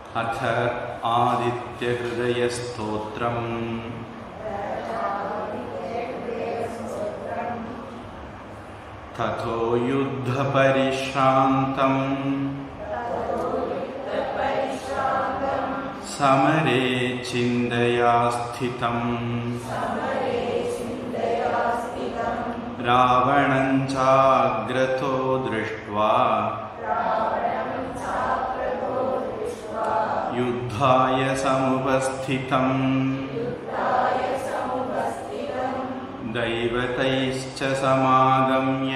अथ आदित्यहृदयस्तोत्रम् ततो युद्धपरिश्रान्तम् समरे चिन्तया स्थितम् रावणं चाग्रतो दृष्ट्वा युद्धाय समुपस्थितम् दैवतैश्च समागम्य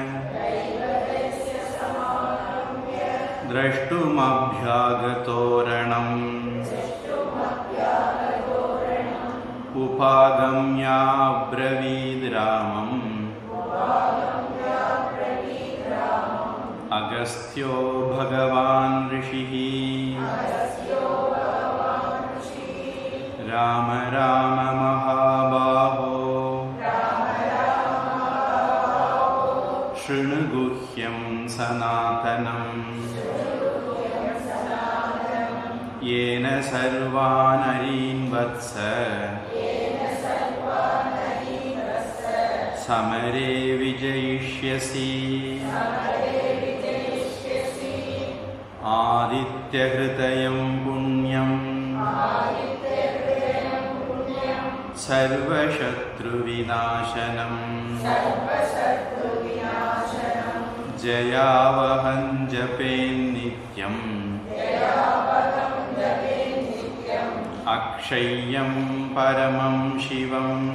द्रष्टुमभ्यागतोरणम् उपागम्याब्रवीद्रामम् अगस्त्यो भगवान् ऋषिः राम राम महाबाहो शृणु गुह्यं सनातनम् येन सर्वानरीन् वत्स समरे विजयिष्यसि आदित्यहृदयं पुण्यम् सर्वशत्रुविनाशनम् जयावहं जपेन्नित्यम् अक्षय्यं परमं शिवम्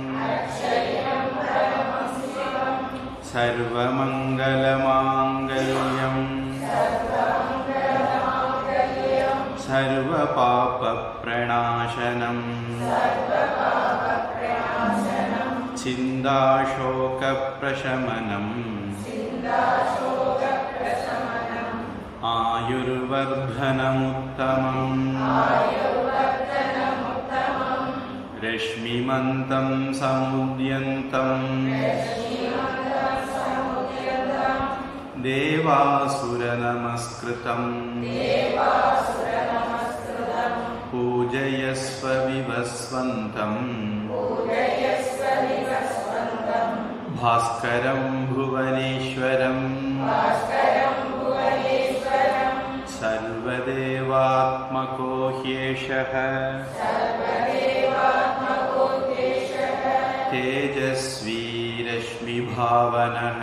सर्वमङ्गलमाङ्गल्यम् सर्वपापप्रणाशनम् चिन्ताशोकप्रशमनम् आयुर्वर्धनमुत्तमम् रश्मिमन्तं समुद्यन्तम् देवासुरनमस्कृतम् पूजयस्व विवस्वन्तम् भास्करं भुवनेश्वरम् सर्वदेवात्मको ह्येषः तेजस्वी रश्मिभावनः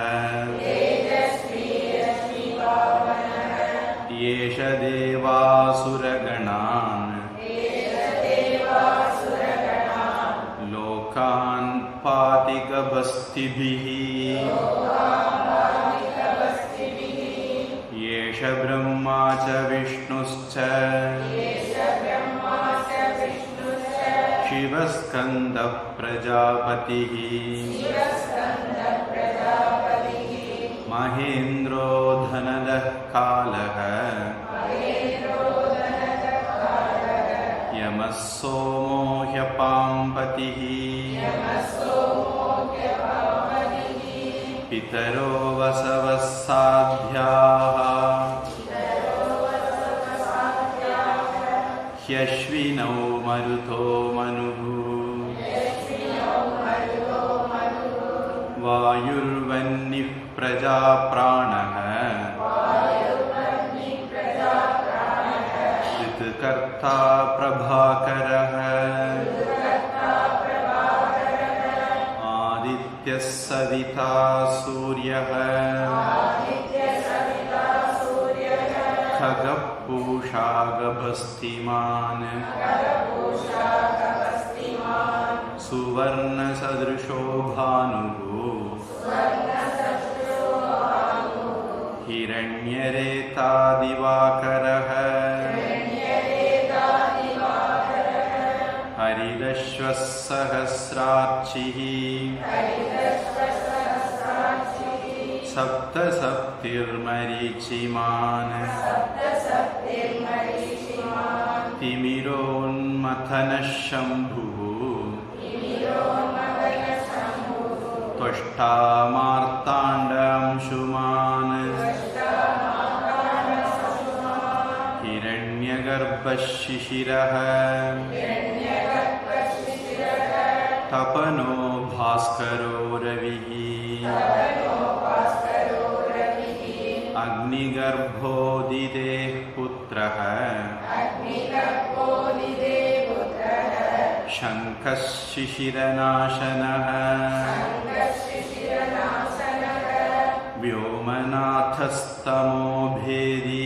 एष देवासुरगणान् लोकान् पातिकबस्तिभिः एष ब्रह्मा च विष्णुश्च शिवस्कन्दप्रजापतिः महेन्द्रो धनदः कालः यमः सोमो ह्यपाम्पतिः पितरो वसवः साध्याः ह्यश्विनौ मरुतो मनुः वायुर्वह्निः प्रजाप्राणः ऋतुकर्ता प्रभाकरः आदित्यः सविता सूर्यः खगपूषा गभस्तिमान् सुवर्णसदृशो भानुः हिरण्यरेता दिवाकरः हरिदश्वः सहस्रार्चिः सप्तसप्तिर्मरीचिमान् तिमिरोन्मथनः शम्भुः त्वष्टा मार्ताण्डांशुमान् हिरण्यगर्भशिशिरः तपनो भास्करो रविः अग्निगर्भोदितेः पुत्रः शङ्खः शिशिरनाशनः व्योमनाथस्तमोभेदी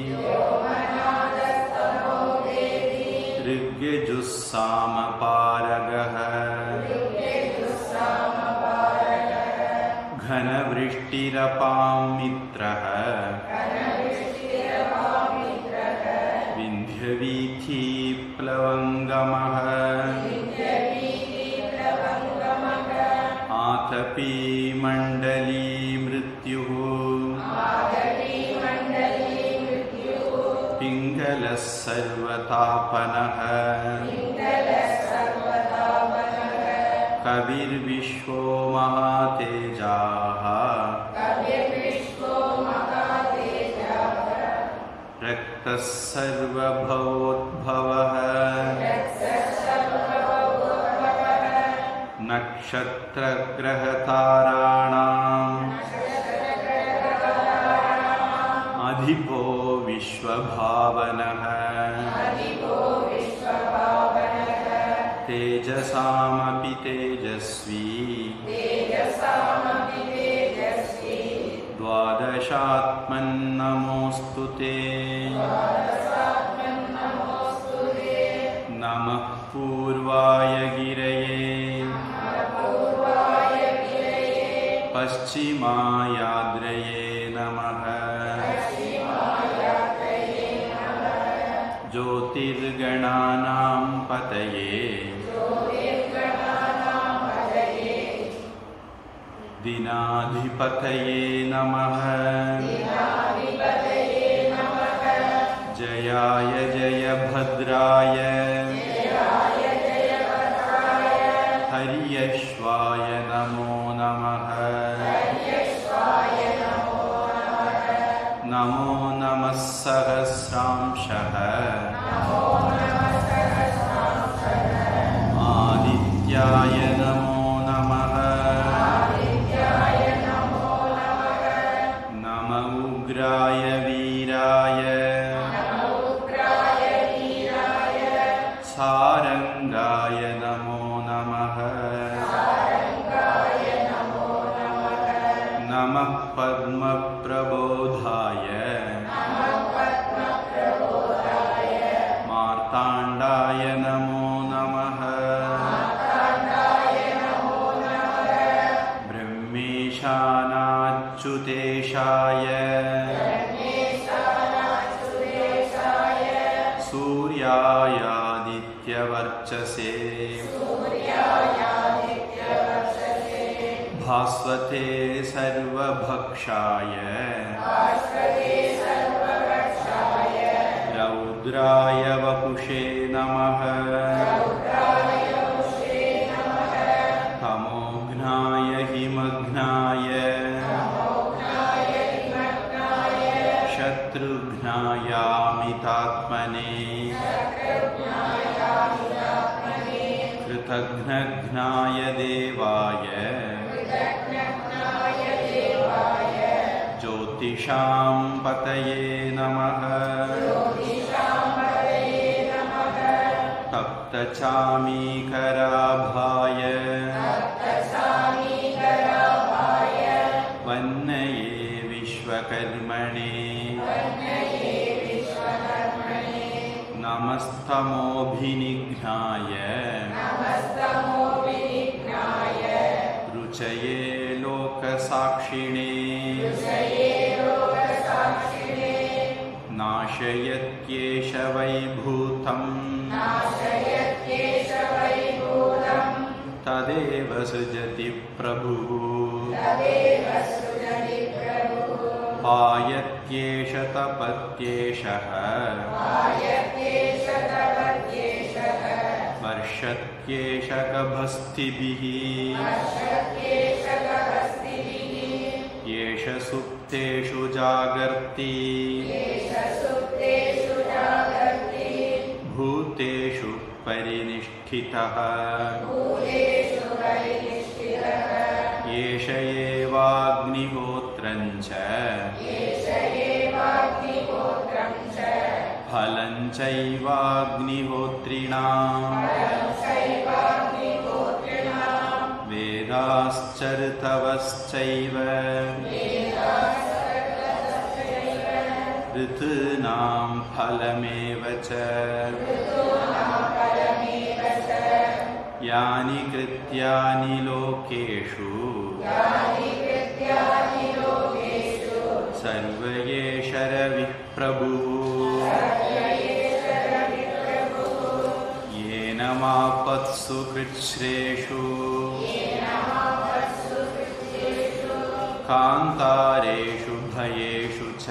ऋग्यजुस्सामपारगः घनवृष्टिरपां मित्रः विन्ध्यवीथीप्लवङ्गमः आतपी मण्डली मृत्युः पिङ्गलः सर्वतापनः कविर्विश्वो महातेजाः रक्तः सर्वभवोद्भवः नक्षत्रग्रहताराणाम् अधिपो विश्वभावनः तेजसामपि तेजस्वी द्वादशात्मन्नमोऽस्तु ते नमः पूर्वाय गिरये पश्चिमायाद्रये नमः ज्योतिर्गणानां पतये दिनाधिपतये नमः जयाय जय भद्राय हर्यश्वाय नमो नमः नमो नमः सहस्रांशः आदित्याय नमो नमः नम उग्राय वीराय सारङ्गाय नमो नमः नमः पद्मप्रबोधाय मार्ताण्डाय नमो नमः ब्रह्मेशानाच्युतेशाय सूर्यायादित्यवर्चसे भास्वते सर्वभक्षाय रौद्राय वपुषे नमः तमोघ्नाय हिमघ्नाय शत्रुघ्नायामितात्मने कृतघ्नघ्नाय देवाय ज्योतिषां पतये नमः तप्तचामीकराभाय वन्नये विश्वकर्मणे नमस्तमोभिनिघ्नाय रुचये लोकसाक्षिणे नाशयत्येष वैभूतम् तदेव सृजति प्रभुः पायत्येष तपत्येषः वर्षत्येष गभस्तिभिः येष सुप्तेषु जागर्ति परिनिष्ठितः एष एवाग्निहोत्रं च फलं चैवाग्निहोत्रिणाम् वेदाश्चर्तवश्चैव ऋतूनां फलमेव च यानि कृत्यानि लोकेषु सर्व एष रविः प्रभुः येन मापत्सु कृच्छ्रेषु कान्तारेषु भयेषु च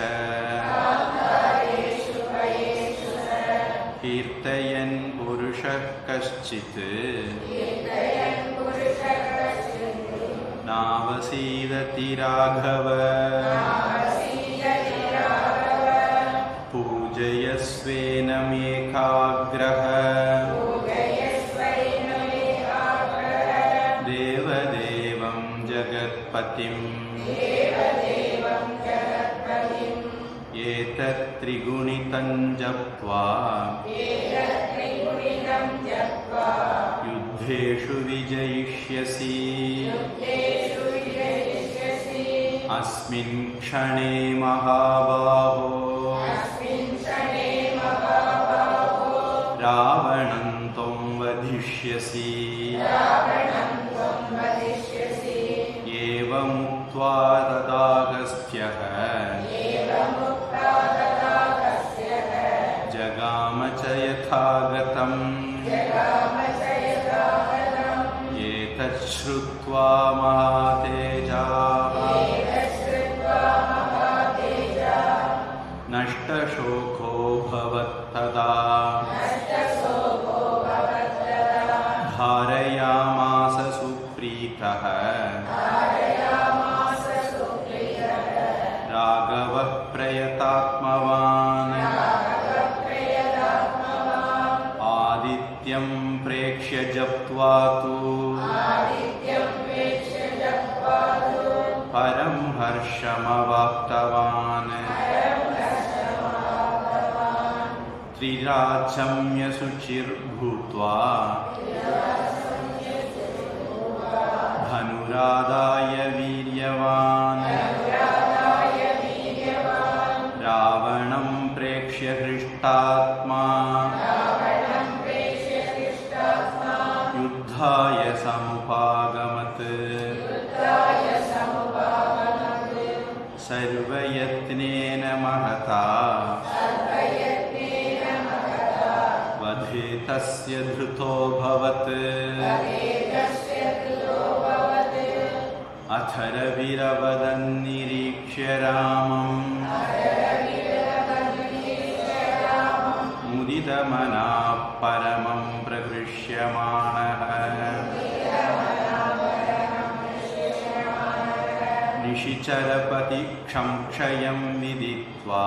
कीर्तयन् पुरुषः कश्चित् नावसीदति राघव पूजयस्वेन मेकाग्रह देवदेवं जगत्पतिम् एतत्त्रिगुणितं जप्त्वा युद्धेषु विजयिष्यसि अस्मिन् क्षणे महाबाहो रावणं त्वं वधिष्यसि एवमुक्त्वा तदागस्त्यः जगाम च यथागतम् एतच्छ्रुत्वा महातेजाः नष्टशोको भवत्तदा धारयामास सुप्रीतः राघवः प्रयतात्मवान् आदित्यं प्रेक्ष्य जप्त्वा तु परं हर्षमवाप्तवान् त्रिराचम्यशुचिर्भूत्वा धनुरादाय वीर्यवान् रावणं प्रेक्ष्य हृष्टात्मा युद्धाय समुपागमत् सर्वयत्नेन महता वधे तस्य धृतोऽभवत् अथरविरवदन्निरीक्ष्य रामम् मुदितमनाः परमं प्रहृष्यमाणः निशिचरपतिक्षं क्षयं विदित्वा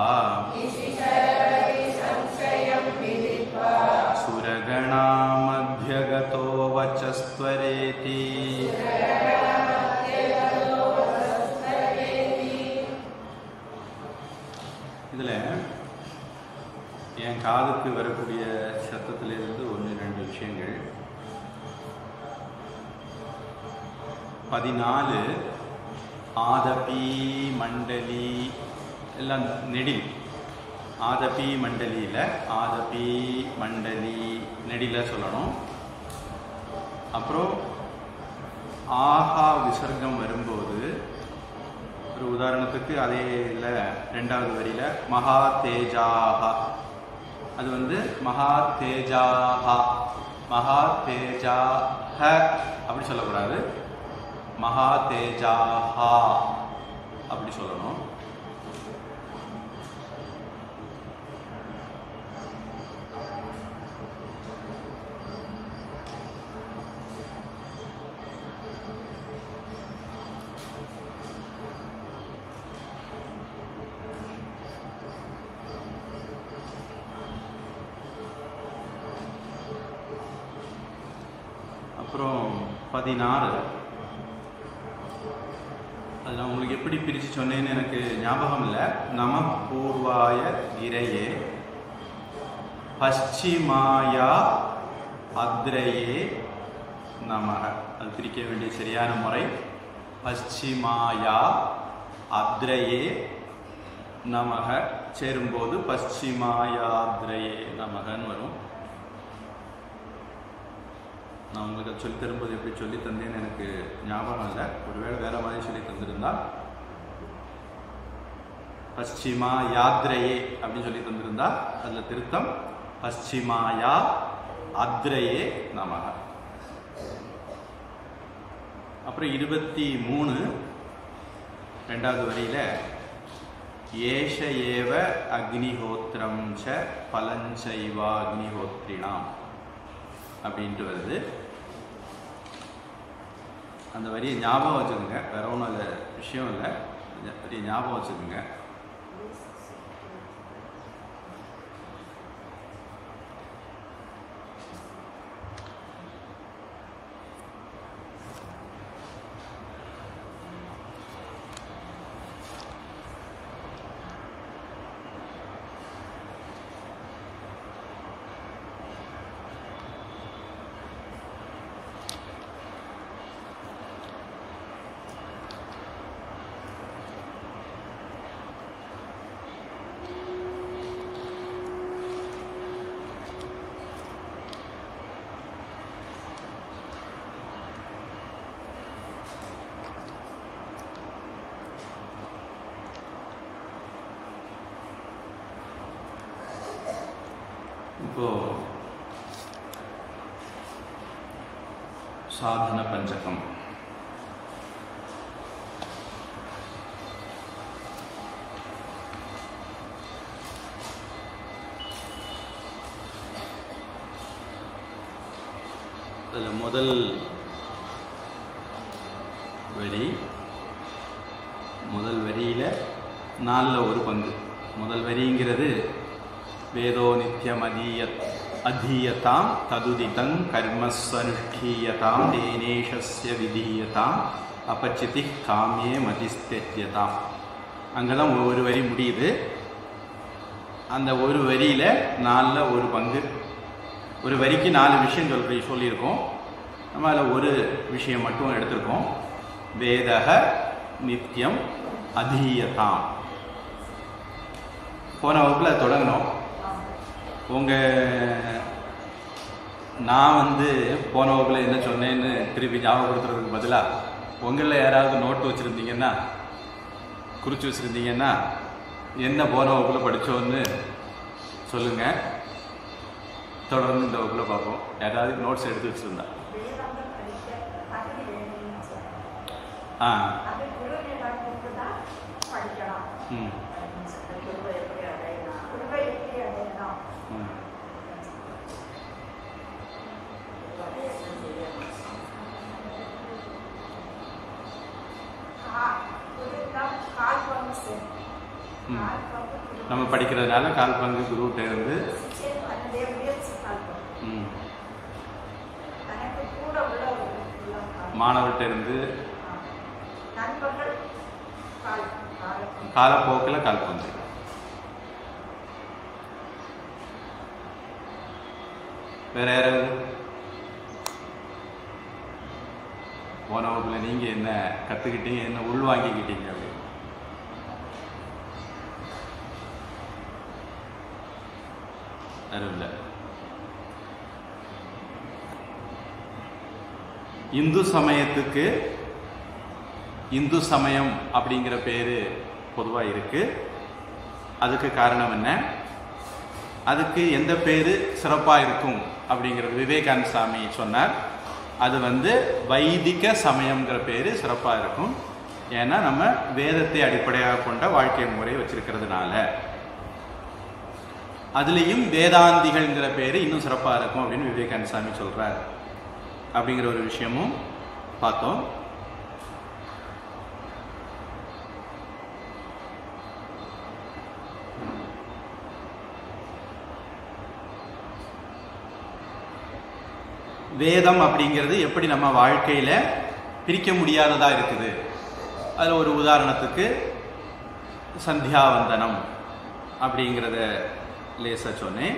सुरगणामभ्यगतो वचस्त्वरेति இதில் என் காதுக்கு வரக்கூடிய சத்தத்திலிருந்து ஒன்று ரெண்டு விஷயங்கள் பதினாலு ஆதபி மண்டலி எல்லாம் நெடில் ஆதபி மண்டலியில் ஆதபி மண்டலி நெடில சொல்லணும் அப்புறம் ஆஹா விசர்க்கம் வரும்போது ஒரு உதாரணத்துக்கு அதே இல்லை ரெண்டாவது வரியில் மகா தேஜாஹா அது வந்து மகா தேஜாஹா மகா தேஜாஹ அப்படி சொல்லக்கூடாது மகா தேஜாஹா அப்படி சொல்லணும் பதினாறு அது நான் உங்களுக்கு எப்படி பிரித்து சொன்னேன்னு எனக்கு ஞாபகம் இல்லை நம பூர்வாய கிரையே பশ্চিமாயா அத்ரயே நமக அது பிரிக்க வேண்டிய சரியான முறை பশ্চিமாயா அத்ரயே நமக சேரும்போது பশ্চিமாயாத்ரயே நமகன்னு வரும் நான் உங்களுக்கு அது சொல்லி தரும்போது எப்படி சொல்லி தந்தேன்னு எனக்கு ஞாபகம் இல்லை ஒருவேளை வேற மாதிரி சொல்லி தந்திருந்தா பশ্চিமா யாத்ரையே அப்படின்னு சொல்லி தந்திருந்தா அதுல திருத்தம் பশ্চিமாயா அத்ரயே நமக அப்புறம் இருபத்தி மூணு ரெண்டாவது வரியில ஏஷ ஏவ அக்னிஹோத்திரம் ச பலஞ்சைவா அக்னிஹோத்ரிணாம் அப்படின்ட்டு வருது அந்த வரியை ஞாபகம் வச்சுக்கோங்க வேற ஒன்றும் அது விஷயம் இல்லை இந்த வரியை ஞாபகம் வச்சுக்கோங்க இப்போ சாதன பஞ்சகம் அதில் முதல் வரி முதல் வரியில் நாலில் ஒரு பங்கு முதல் வரிங்கிறது வேதோ நித்தியம் அதீய அதீயதாம் ததுதிதங் கர்மஸ்வனுஷ்டீயதாம் தேனேஷஸ்ய விதீயதாம் அபச்சிதி காமியே மதிஸ்தெத்தியதாம் அங்கெல்லாம் ஒரு வரி முடியுது அந்த ஒரு வரியில் நாலில் ஒரு பங்கு ஒரு வரிக்கு நாலு விஷயம் சொல் சொல்லியிருக்கோம் நம்ம அதில் ஒரு விஷயம் மட்டும் எடுத்திருக்கோம் வேதக நித்தியம் அதீயதாம் போன வகுப்பில் தொடங்கினோம் உங்கள் நான் வந்து போன வகுப்பில் என்ன சொன்னேன்னு திருப்பி ஞாபகப்படுத்துறதுக்கு பதிலாக உங்களில் யாராவது நோட்டு வச்சுருந்தீங்கன்னா குறித்து வச்சுருந்தீங்கன்னா என்ன போன வகுப்பில் படித்தோன்னு சொல்லுங்கள் தொடர்ந்து இந்த வகுப்பில் பார்ப்போம் யாராவது நோட்ஸ் எடுத்து வச்சுருந்தா வேதாந்தம் படிக்க தகுதி வேணும்னு சொல்றாங்க. ஆ அது குருவிடம் கொடுத்துதான் படிக்கலாம் ம் அப்படின்னு சொல்லி குருவை எப்படி அடையலாம் குருவை எப்படி அடையலாம் ம் கா- குருவிடம் கால் பங்கு சரி. ம். கால் பங்கு குரு. நம்ம படிக்கிறதுனால கால் பங்கு குருகிட்ட இருந்து சரி, அதனுடைய முயற்சி கால் பங்கு. ம், தனக்கு கூட உள்ள ஒரு உள்ளம் கால் பங்கு. மாணவர்கிட்ட இருந்து ஆ. நண்பர்கள் கால் கால் பங்கு. காலப்போக்கில் கால் பங்கு வேற யாராவது போன வகுப்புல நீங்க என்ன கத்துக்கிட்டீங்க என்ன உள்வாங்கிக்கிட்டீங்க அப்படின்னு யாரும் இல்லை இந்து சமயத்துக்கு இந்து சமயம் அப்படிங்கிற பேரு பொதுவாக இருக்கு அதுக்கு காரணம் என்ன அதுக்கு எந்த பேரு சிறப்பாக இருக்கும் அப்படிங்கிறது விவேகானந்த சாமி சொன்னார் அது வந்து வைதிக சமயம்ங்கிற பேரு சிறப்பாக இருக்கும் ஏன்னா நம்ம வேதத்தை அடிப்படையாக கொண்ட வாழ்க்கை முறையை வச்சிருக்கிறதுனால அதுலேயும் வேதாந்திகள்ங்கிற பேரு இன்னும் சிறப்பாக இருக்கும் அப்படின்னு விவேகானந்த சாமி சொல்றார் அப்படிங்கிற ஒரு விஷயமும் பார்த்தோம் வேதம் அப்படிங்கிறது எப்படி நம்ம வாழ்க்கையில பிரிக்க முடியாததா இருக்குது அதில் ஒரு உதாரணத்துக்கு சந்தியாவந்தனம் அப்படிங்கிறத லேசா சொன்னேன்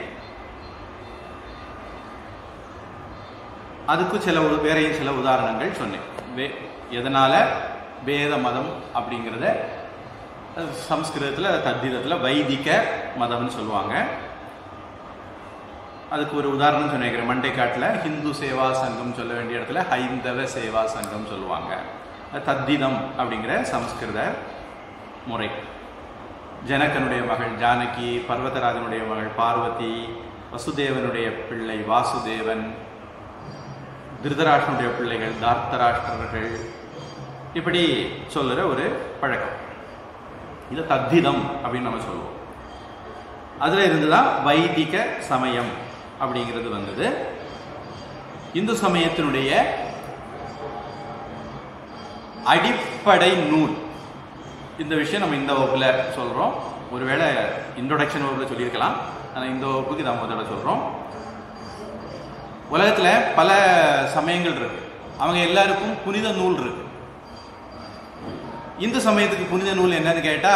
அதுக்கு சில ஒரு வேறையும் சில உதாரணங்கள் சொன்னேன் வே எதனால வேத மதம் அப்படிங்கிறத அது சம்ஸ்கிருதத்தில் தத்திரத்தில் வைதிக மதம்னு சொல்லுவாங்க அதுக்கு ஒரு உதாரணம் சொன்னேன் மண்டைக்காட்டில் ஹிந்து சேவா சங்கம் சொல்ல வேண்டிய இடத்துல ஹைந்தவ சேவா சங்கம் சொல்லுவாங்க அது தத்திதம் அப்படிங்கிற சமஸ்கிருத முறை ஜனகனுடைய மகள் ஜானகி பர்வதராஜனுடைய மகள் பார்வதி வசுதேவனுடைய பிள்ளை வாசுதேவன் திருதராஷ்டனுடைய பிள்ளைகள் தார்த்தராஷ்டிரர்கள் இப்படி சொல்லுற ஒரு பழக்கம் இது தத்திதம் அப்படின்னு நம்ம சொல்லுவோம் அதுல இருந்துதான் வைதிக சமயம் அப்படிங்கிறது வந்தது இந்து சமயத்தினுடைய அடிப்படை நூல் இந்த விஷயம் நம்ம இந்த வகுப்புல சொல்றோம் ஒருவேளை இன்ட்ரோடக்ஷன் வகுப்புல சொல்லியிருக்கலாம் ஆனா இந்த வகுப்புக்கு நம்ம முதல்ல சொல்றோம் உலகத்துல பல சமயங்கள் இருக்கு அவங்க எல்லாருக்கும் புனித நூல் இருக்கு இந்து சமயத்துக்கு புனித நூல் என்னன்னு கேட்டா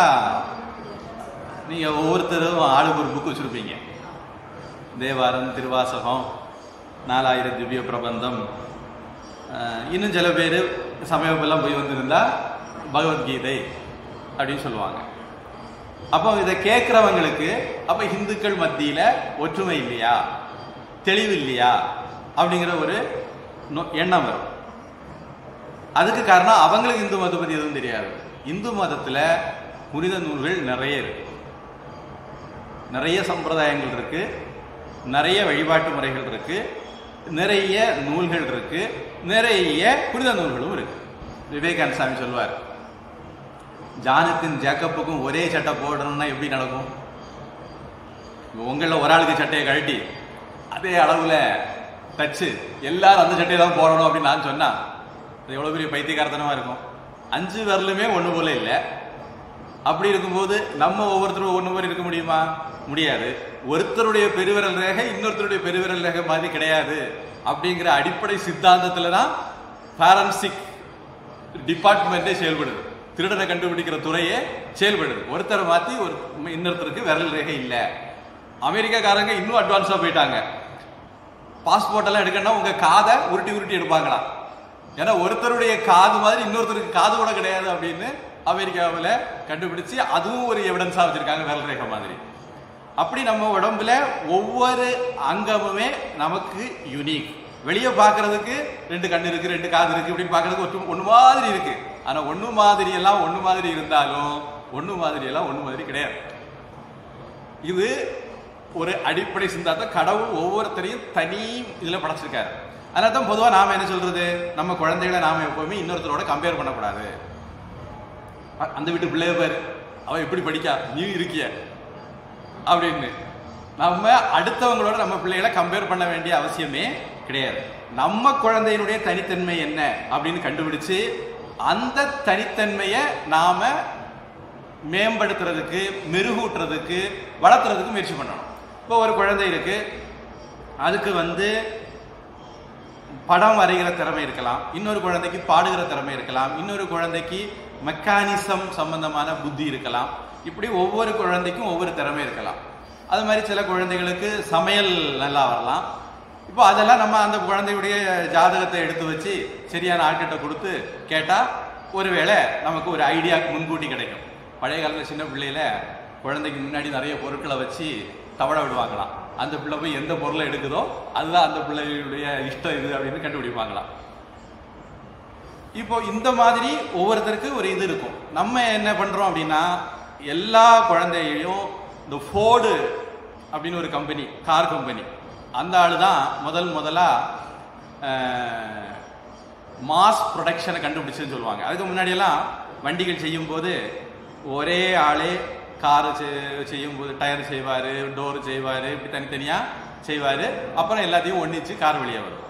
நீங்க ஒவ்வொருத்தரும் ஆளுக்கு ஒரு புக் வச்சிருப்பீங்க தேவாரம் திருவாசகம் நாலாயிரம் திவ்ய பிரபந்தம் அஹ், இன்னும் சில பேர் சமயப்பெல்லாம் போய் வந்திருந்தா பகவத்கீதை அப்படின்னு சொல்லுவாங்க அப்போ இதை கேட்குறவங்களுக்கு அப்போ இந்துக்கள் மத்தியில ஒற்றுமை இல்லையா தெளிவு இல்லையா அப்படிங்கிற ஒரு நோ- எண்ணம் வரும் அதுக்கு காரணம் அவங்களுக்கு இந்து மதத்தை பத்தி எதுவும் தெரியாது இந்து மதத்துல புனித நூல்கள் நிறைய இருக்கு நிறைய சம்பிரதாயங்கள் இருக்கு நிறைய வழிபாட்டு முறைகள் இருக்கு நிறைய நூல்கள் இருக்கு நிறைய புனித நூல்களும் இருக்கு விவேகானந்த சாமி சொல்வார் ஜானுக்கும் ஜேக்கப்புக்கும் ஒரே சட்டை போடணும்னா எப்படி நடக்கும் உங்களில் ஒரு ஆளுக்கு சட்டையை கழட்டி அதே அளவுல தச்சு எல்லாரும் அந்த சட்டையை தான் போடணும் அப்படின்னு நான் சொன்னா அது எவ்வளவு பெரிய பைத்தியக்காரத்தனமா இருக்கும் அஞ்சு விரலுமே ஒண்ணு போல இல்லை அப்படி இருக்கும்போது நம்ம ஒவ்வொருத்தரும் ஒண்ணு போல இருக்க முடியுமா முடியாது ஒருத்தருடைய பெருவிரல் ரேகை இன்னொருத்தருடைய பெருவிரல் ரேகை மாதிரி கிடையாது அப்படிங்கிற அடிப்படை சித்தாந்தத்துல தான் பாரன்சிக் டிபார்ட்மெண்ட்டே செயல்படுது திருடனை கண்டுபிடிக்கிற துறையே செயல்படுது ஒருத்தரை மாத்தி ஒரு இன்னொருத்தருக்கு விரல் ரேகை இல்ல அமெரிக்காக்காரங்க இன்னும் அட்வான்ஸா போயிட்டாங்க பாஸ்போர்ட் எல்லாம் எடுக்கணும்னா உங்க காதை உருட்டி உருட்டி எடுப்பாங்களாம் ஏன்னா ஒருத்தருடைய காது மாதிரி இன்னொருத்தருக்கு காது கூட கிடையாது அப்படின்னு அமெரிக்காவில் கண்டுபிடிச்சு அதுவும் ஒரு எவிடன்ஸா வச்சிருக்காங்க விரல் ரேகை மாதிரி அப்படி நம்ம உடம்புல ஒவ்வொரு அங்கமுமே நமக்கு யுனிக் வெளியே பார்க்கிறதுக்கு ரெண்டு கண்ணு இருக்கு ரெண்டு காது இருக்கு இப்படின்னு பார்க்கிறதுக்கு ஒட்டு ஒண்ணு மாதிரி இருக்கு ஆனா ஒண்ணு மாதிரி எல்லாம் ஒண்ணு மாதிரி இருந்தாலும் ஒண்ணு மாதிரி எல்லாம் ஒண்ணு மாதிரி கிடையாது இது ஒரு அடிப்படை சிந்தாந்தம் கடவுள் ஒவ்வொருத்தரையும் தனி இதுல படைச்சிருக்காரு அதனால தான் பொதுவா நாம என்ன சொல்றது நம்ம குழந்தைகளை நாம எப்பவுமே இன்னொருத்தரோட கம்பேர் பண்ணக்கூடாது அ- அந்த வீட்டு பிள்ளைய பாரு அவ எப்படி படிக்கா நீ இருக்கிய அப்படின்னு நம்ம அடுத்தவங்களோட நம்ம பிள்ளைகளை கம்பேர் பண்ண வேண்டிய அவசியமே கிடையாது நம்ம குழந்தையினுடைய தனித்தன்மை என்ன அப்படின்னு கண்டுபிடிச்சு அந்த தனித்தன்மையை நாம மேம்படுத்துறதுக்கு மெருகூட்டுறதுக்கு வளர்த்துறதுக்கு முயற்சி பண்ணணும் இப்போ ஒரு குழந்தை இருக்கு அதுக்கு வந்து படம் வரைகிற திறமை இருக்கலாம் இன்னொரு குழந்தைக்கு பாடுகிற திறமை இருக்கலாம் இன்னொரு குழந்தைக்கு மெக்கானிசம் சம்பந்தமான புத்தி இருக்கலாம் இப்படி ஒவ்வொரு குழந்தைக்கும் ஒவ்வொரு திறமை இருக்கலாம் அது மாதிரி சில குழந்தைகளுக்கு சமையல் நல்லா வரலாம் இப்போ அதெல்லாம் நம்ம அந்த குழந்தையுடைய ஜாதகத்தை எடுத்து வச்சு சரியான ஆட்கிட்ட கொடுத்து கேட்டா ஒருவேளை நமக்கு ஒரு ஐடியா முன்கூட்டி கிடைக்கும் பழைய காலத்துல சின்ன பிள்ளையில குழந்தைக்கு முன்னாடி நிறைய பொருட்களை வச்சு தவழ விடுவாங்களாம் அந்த பிள்ளை போய் எந்த பொருளை எடுக்குதோ அதுதான் அந்த பிள்ளையுடைய இஷ்டம் இது அப்படின்னு கண்டுபிடிப்பாங்களாம் இப்போ இந்த மாதிரி ஒவ்வொருத்தருக்கு ஒரு இது இருக்கும் நம்ம என்ன பண்றோம் அப்படின்னா எல்லா குழந்தையையும் இந்த ஃபோர்டு அப்படின்னு ஒரு கம்பெனி கார் கம்பெனி அந்த ஆளு தான் முதல் முதலா மாஸ் ப்ரொடக்ஷனை கண்டுபிடிச்சுன்னு சொல்லுவாங்க அதுக்கு முன்னாடியெல்லாம் வண்டிகள் செய்யும்போது ஒரே ஆளே கார் செய்யும்போது டயர் செய்வார் டோர் செய்வார் இப்படி தனித்தனியாக செய்வார் அப்புறம் எல்லாத்தையும் ஒன்றிச்சு கார் வெளியே வரும்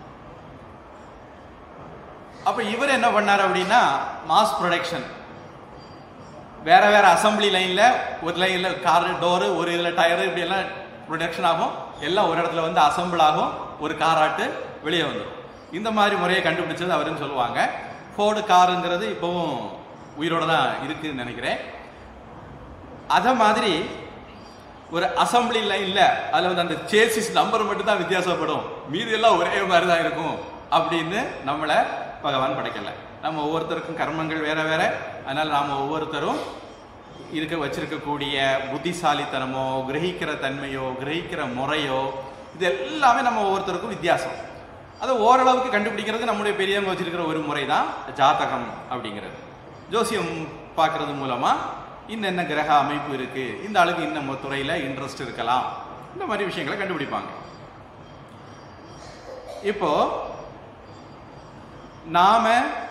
அப்ப இவர் என்ன பண்ணார் அப்படின்னா மாஸ் ப்ரொடக்ஷன் வேற வேற அசம்பிளி லைன்ல ஒரு லைன்ல கார் டோரு ஒரு இதுல டயரு இப்படி எல்லாம் ப்ரொடக்ஷன் ஆகும் எல்லாம் ஒரு இடத்துல வந்து அசம்பிள் ஆகும் ஒரு காராட்டு வெளியே வந்துடும் இந்த மாதிரி முறையை கண்டுபிடிச்சது அவருன்னு சொல்லுவாங்க ஃபோர்டு காருங்கிறது இப்போவும் உயிரோட தான் இருக்குன்னு நினைக்கிறேன் அத மாதிரி ஒரு அசம்பிளி லைன்ல அதுல வந்து அந்த சேசிஸ் நம்பர் மட்டும் தான் வித்தியாசப்படும் மீதி எல்லாம் ஒரே மாதிரி தான் இருக்கும் அப்படின்னு நம்மளை பகவான் படைக்கல நம்ம ஒவ்வொருத்தருக்கும் கர்மங்கள் வேற வேற அதனால நாம ஒவ்வொருத்தரும் இருக்க வச்சிருக்கக்கூடிய புத்திசாலித்தனமோ கிரகிக்கிற தன்மையோ கிரகிக்கிற முறையோ இது எல்லாமே நம்ம ஒவ்வொருத்தருக்கும் வித்தியாசம் அதை ஓரளவுக்கு கண்டுபிடிக்கிறது நம்முடைய பெரியவங்க வச்சிருக்கிற ஒரு முறை தான் ஜாதகம் அப்படிங்கிறது ஜோசியம் பார்க்கறது மூலமா இன்னென்ன கிரக அமைப்பு இருக்கு இந்த ஆளுக்கு இன்ன துறையில இன்ட்ரெஸ்ட் இருக்கலாம் இந்த மாதிரி விஷயங்களை கண்டுபிடிப்பாங்க இப்போ நாம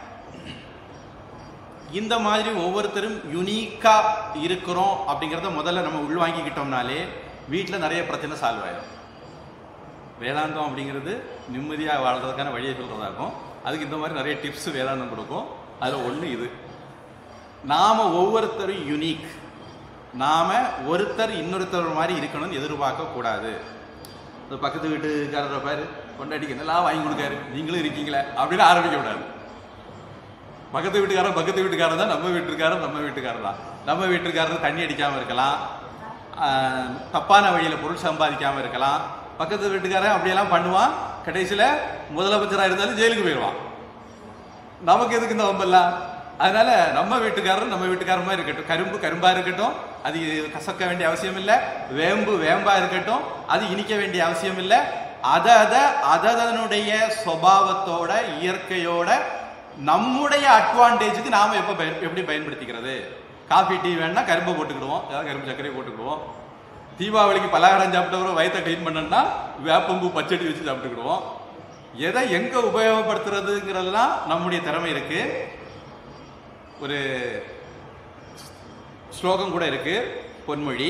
இந்த மாதிரி ஒவ்வொருத்தரும் யுனிக்கா இருக்கிறோம் அப்படிங்கிறத முதல்ல நம்ம உள்வாங்கிக்கிட்டோம்னாலே வீட்டில் நிறைய பிரச்சனை சால்வ் ஆயிடும் வேதாந்தம் அப்படிங்கிறது நிம்மதியாக வாழ்றதுக்கான வழியை சொல்றதாகும் அதுக்கு இந்த மாதிரி நிறைய டிப்ஸ் வேதாந்தம் கொடுக்கும் அதில் ஒன்று இது நாம ஒவ்வொருத்தரும் யுனிக் நாம ஒருத்தர் இன்னொருத்தர் மாதிரி இருக்கணும்னு எதிர்பார்க்க கூடாது இந்த பக்கத்து வீட்டுக்காரரை பாரு கொண்டாடிக்கு என்னெல்லாம் வாங்கி கொடுக்காரு நீங்களும் இருக்கீங்களே அப்படின்னு ஆரம்பிக்க கூடாது பக்கத்து வீட்டுக்காரன் பக்கத்து வீட்டுக்காரன் தான் நம்ம வீட்டுக்காரன் நம்ம வீட்டுக்காரர் தான் நம்ம வீட்டுக்காரர் தண்ணி அடிக்காம இருக்கலாம் ஆஹ், தப்பான வழியில பொருள் சம்பாதிக்காம இருக்கலாம் பக்கத்து வீட்டுக்காரன் அப்படியெல்லாம் பண்ணுவான் கடைசியில முதலமைச்சரா இருந்தாலும் ஜெயிலுக்கு போயிடுவான் நமக்கு எதுக்கு இந்த வம்பெல்லாம் அதனால நம்ம வீட்டுக்காரரும் நம்ம வீட்டுக்காரமா இருக்கட்டும் கரும்பு கரும்பா இருக்கட்டும் அது கசக்க வேண்டிய அவசியம் இல்ல வேம்பு வேம்பா இருக்கட்டும் அது இனிக்க வேண்டிய அவசியம் இல்ல அத அத அதனுடைய சுபாவத்தோட இயற்கையோட நம்முடைய அட்வான்டேஜுக்கு நாம எப்ப பயன்- எப்படி பயன்படுத்திக்கிறது காஃபி டீ வேணா கரும்பு போட்டுக்கிடுவோம் ஏதாவது கரும்பு சர்க்கரை போட்டுக்கிடுவோம் தீபாவளிக்கு பலகாரம் சாப்பிட்டவரும் வயித்தை க்ளீன் பண்ணோம்னா வேப்பம்பூ பச்சடி வச்சு சாப்பிட்டுக்கிடுவோம் எதை எங்க உபயோகப்படுத்துறதுங்கிறதுலாம் நம்முடைய திறமை இருக்கு ஒரு ஸ்லோகம் கூட இருக்கு பொன்மொழி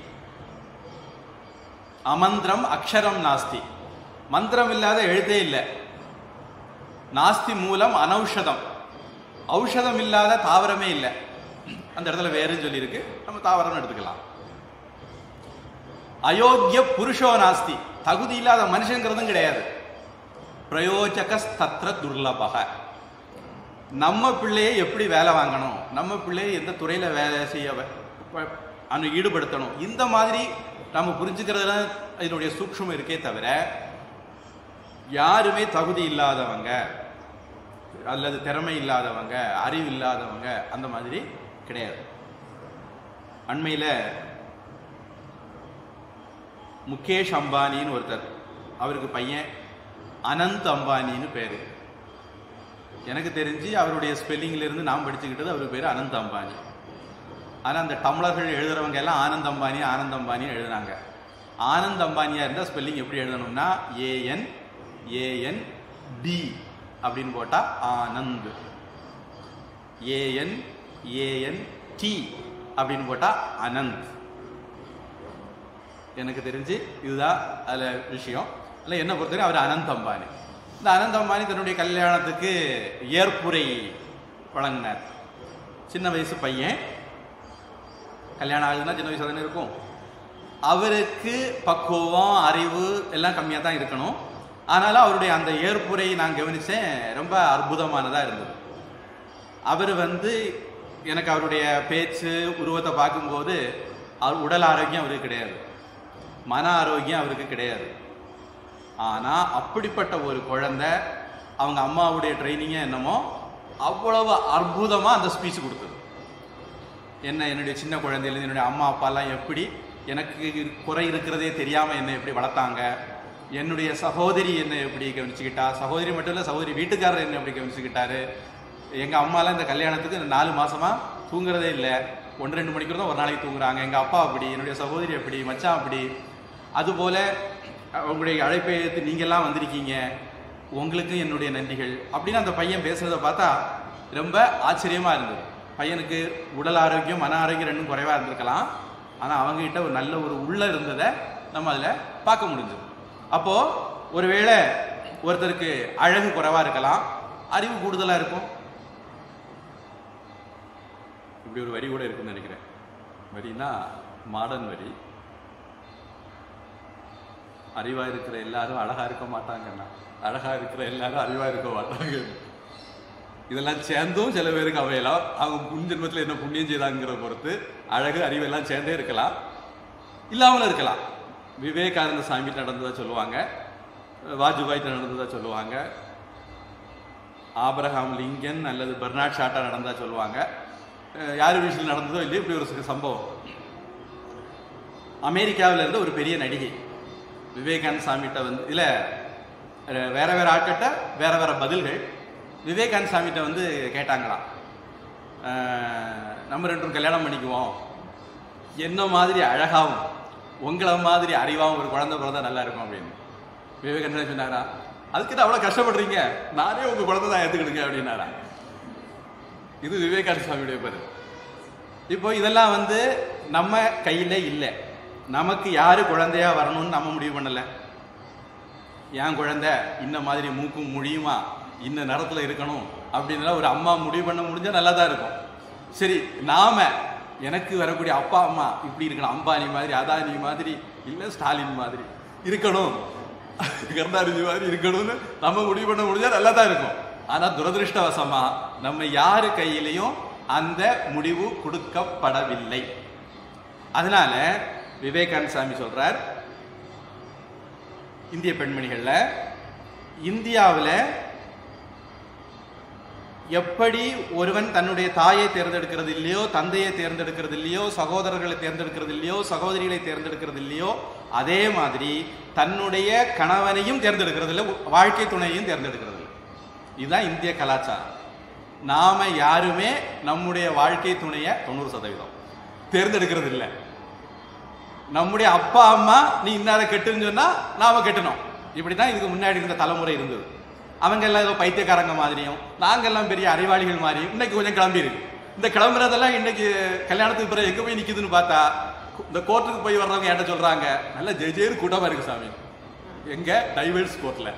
அமந்திரம் அக்ஷரம் நாஸ்தி மந்திரம் இல்லாத எழுத்தே இல்லை நாஸ்தி மூலம் அனௌஷதம் ஔஷதம் இல்லாத தாவரமே இல்லை அந்த இடத்துல வேறுன்னு சொல்லியிருக்கு நம்ம தாவரம்னு எடுத்துக்கலாம் அயோக்கிய புருஷோ நாஸ்தி தகுதி இல்லாத மனுஷங்கிறதும் கிடையாது பிரயோஜக தத்ர துர்லபக நம்ம பிள்ளையை எப்படி வேலை வாங்கணும் நம்ம பிள்ளையை எந்த துறையில வேலை செய்ய வ- ப- அனு ஈடுபடுத்தணும் இந்த மாதிரி நம்ம புரிஞ்சுக்கிறதுல இதனுடைய சூக்ஷ்மம் இருக்கே தவிர யாருமே தகுதி இல்லாதவங்க அல்லது திறமை இல்லாதவங்க அறிவு இல்லாதவங்க அந்த மாதிரி கிடையாது அண்மையில் முகேஷ் அம்பானின்னு ஒருத்தர் அவருக்கு பையன் அனந்த் அம்பானின்னு பேரு எனக்கு தெரிஞ்சு அவருடைய ஸ்பெல்லிங்ல இருந்து நான் படிச்சுக்கிட்டது அவருக்கு பேர் அனந்த் அம்பானி ஆனா அந்த டம்ளர்கள் எழுதுறவங்க எல்லாம் ஆனந்த் அம்பானி ஆனந்த் அம்பானி எழுதுனாங்க ஆனந்த் அம்பானியா இருந்தா ஸ்பெல்லிங் எப்படி எழுதணும்னா ஏஎன் ஏஎன் டி அப்படின்னு போட்டா ஆனந்த் ஏஎன் ஏஎன் டி அப்படின்னு போட்டா அனந்த் எனக்கு தெரிஞ்சு இதுதான் அதுல விஷயம் இல்லை என்ன பொறுத்தவரை அவர் அனந்த் அம்பானி இந்த அனந்த் அம்பானி தன்னுடைய கல்யாணத்துக்கு ஏற்புரை வழங்கினார் சின்ன வயசு பையன் கல்யாணம் ஆகுதுன்னா சின்ன வயசு தானே இருக்கும் அவருக்கு பக்குவம் அறிவு எல்லாம் கம்மியாக தான் இருக்கணும் ஆனாலும் அவருடைய அந்த ஏற்புரை நான் கவனிச்சேன் ரொம்ப அற்புதமானதா இருந்தது அவர் வந்து எனக்கு அவருடைய பேச்சு உருவத்தை பார்க்கும்போது அவர் உடல் ஆரோக்கியம் அவருக்கு கிடையாது மன ஆரோக்கியம் அவருக்கு கிடையாது ஆனா அப்படிப்பட்ட ஒரு குழந்தை அவங்க அம்மாவுடைய ட்ரைனிங்கே என்னமோ அவ்வளவு அற்புதமா அந்த ஸ்பீச் கொடுத்தது என்ன என்னுடைய சின்ன குழந்தையிலேருந்து என்னுடைய அம்மா அப்பாலாம் எப்படி எனக்கு குறை இருக்கிறதே தெரியாம என்னை எப்படி வளர்த்தாங்க என்னுடைய சகோதரி என்னை எப்படி கவனிச்சுக்கிட்டா சகோதரி மட்டும் இல்ல சகோதரி வீட்டுக்காரர் என்னை எப்படி கவனிச்சுக்கிட்டாரு எங்க அம்மாலாம் இந்த கல்யாணத்துக்கு இந்த நாலு மாசமா தூங்குறதே இல்லை ஒன்று ரெண்டு மணிக்கு தான் ஒரு நாளைக்கு தூங்குறாங்க எங்க அப்பா அப்படி என்னுடைய சகோதரி அப்படி மச்சான் அப்படி அதுபோல உங்களுடைய அழைப்பை ஏற்று நீங்கெல்லாம் வந்திருக்கீங்க உங்களுக்கும் என்னுடைய நன்றிகள் அப்படின்னு அந்த பையன் பேசுறத பார்த்தா ரொம்ப ஆச்சரியமா இருந்தது பையனுக்கு உடல் ஆரோக்கியம் மன ஆரோக்கியம் ரெண்டும் குறைவா இருந்திருக்கலாம் ஆனா அவங்க கிட்ட ஒரு நல்ல ஒரு உள்ள இருந்ததை நம்ம அதுல பார்க்க முடிஞ்சது அப்போ ஒருவேளை ஒருத்தருக்கு அழகு குறைவா இருக்கலாம் அறிவு கூடுதலா இருக்கும் இப்படி ஒரு வரி கூட இருக்குன்னு நினைக்கிறேன் வரினா மாடர்ன் வரி அறிவா இருக்கிற எல்லாரும் அழகா இருக்க மாட்டாங்கன்னா அழகா இருக்கிற எல்லாரும் அறிவா இருக்க மாட்டாங்க இதெல்லாம் சேர்ந்தும் சில பேருக்கு அமையலாம் அவங்க முன் ஜென்மத்தில் என்ன புண்ணியம் செய்தாங்கிற பொறுத்து அழகு அறிவெல்லாம் சேர்ந்தே இருக்கலாம் இல்லாமலும் இருக்கலாம் விவேகானந்த சாமி நடந்ததா சொல்லுவாங்க வாஜ்பாய் நடந்ததா சொல்லுவாங்க ஆபிரகாம் லிங்கன் அல்லது பெர்னாட் ஷாட்டா நடந்ததா சொல்லுவாங்க அஹ் யார் வீட்டில் நடந்ததோ இல்லையோ இப்படி ஒரு சில சம்பவம் அமெரிக்காவில் இருந்த ஒரு பெரிய நடிகை விவேகானந்த சாமிகிட்ட வந்து இல்ல அஹ் வேற வேற ஆட்கிட்ட வேற வேற பதில்கள் விவேகானந்த சாமிகிட்ட வந்து கேட்டாங்களாம் அஹ் நம்ம ரெண்டும் கல்யாணம் பண்ணிக்குவோம் என்ன மாதிரி அழகாவும் உங்களை மாதிரி அறிவாவும் ஒரு குழந்தை பிறந்தா நல்லா இருக்கும் அப்படின்னு விவேகானந்தர் சொன்னாரா அதுக்கு அவ்வளவு கஷ்டப்படுறீங்க நானே உங்க குழந்தை தான் ஏத்துக்கிடுங்க அப்படின்னாரா இது விவேகானந்த சுவாமியுடைய பேரு இப்போ இதெல்லாம் வந்து நம்ம கையில இல்லை நமக்கு யாரு குழந்தையா வரணும்னு நம்ம முடிவு பண்ணல என் குழந்தை இந்த மாதிரி மூக்கும் முடியுமா இந்த நிறத்துல இருக்கணும் அப்படின்னு ஒரு அம்மா முடிவு பண்ண முடிஞ்சா நல்லா தான் இருக்கும் சரி நாம எனக்கு வரக்கூடிய அப்பா அம்மா இப்படி இருக்கணும் அம்பானி மாதிரி அதானி மாதிரி இல்ல ஸ்டாலின் மாதிரி இருக்கணும் கருணாநிதி மாதிரி இருக்கணும்னு நம்ம முடிவு பண்ண முடிஞ்சா நல்லா தான் இருக்கும் ஆனா துரதிருஷ்டவசமா நம்ம யாரு கையிலையும் அந்த முடிவு கொடுக்கப்படவில்லை அதனால விவேகானந்த சாமி சொல்றார் இந்திய பெண்மணிகள்ல இந்தியாவுல எப்படி ஒருவன் தன்னுடைய தாயை தேர்ந்தெடுக்கிறது இல்லையோ தந்தையை தேர்ந்தெடுக்கிறது இல்லையோ சகோதரர்களை தேர்ந்தெடுக்கிறது இல்லையோ சகோதரிகளை தேர்ந்தெடுக்கிறது இல்லையோ அதே மாதிரி தன்னுடைய கணவனையும் தேர்ந்தெடுக்கிறது இல்லை வாழ்க்கை துணையையும் தேர்ந்தெடுக்கிறது இல்லை இதுதான் இந்திய கலாச்சாரம் நாம யாருமே நம்முடைய வாழ்க்கை துணையை தொண்ணூறு சதவீதம் தேர்ந்தெடுக்கிறது இல்லை நம்முடைய அப்பா அம்மா நீ இன்னார கெட்டுன்னு சொன்னா நாம கெட்டணும் இப்படிதான் இதுக்கு முன்னாடி இருந்த தலைமுறை இருந்தது அவங்க எல்லாம் ஏதோ பைத்தியக்காரங்க மாதிரியும் நாங்கெல்லாம் பெரிய அறிவாளிகள் மாதிரியும் இன்னைக்கு கொஞ்சம் கிளம்பி இருக்கு இந்த கிளம்புறதெல்லாம் இன்னைக்கு கல்யாணத்துக்கு பிறகு எங்க போய் நிக்குதுன்னு பார்த்தா இந்த கோர்ட்டுக்கு போய் வர்றவங்க என்கிட்ட சொல்றாங்க நல்ல ஜெஜேரு கூட்டமா இருக்கு சாமி எங்க டைவர்ஸ் கோர்ட்ல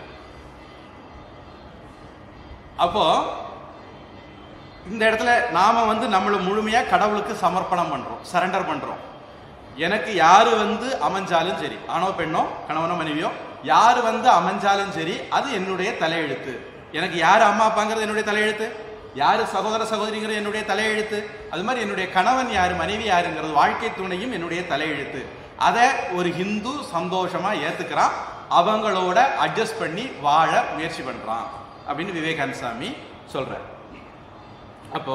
அப்போ இந்த இடத்துல நாம வந்து நம்மளை முழுமையா கடவுளுக்கு சமர்ப்பணம் பண்றோம் சரண்டர் பண்றோம் எனக்கு யாரு வந்து அமைஞ்சாலும் சரி ஆணோ பெண்ணோ கணவனோ மனைவியோ யாரு வந்து அமைஞ்சாலும் சரி அது என்னுடைய தலையெழுத்து எனக்கு யாரு அம்மா அப்பாங்கிறது என்னுடைய தலையெழுத்து யாரு சகோதர சகோதரிங்கிறது என்னுடைய தலையெழுத்து அது மாதிரி என்னுடைய கணவன் யாரு மனைவி யாருங்கிறது வாழ்க்கை துணையும் என்னுடைய தலையெழுத்து அதை ஒரு ஹிந்து சந்தோஷமா ஏத்துக்கிறான் அவங்களோட அட்ஜஸ்ட் பண்ணி வாழ முயற்சி பண்றான் அப்படின்னு விவேகானந்த சாமி சொல்றார் அப்போ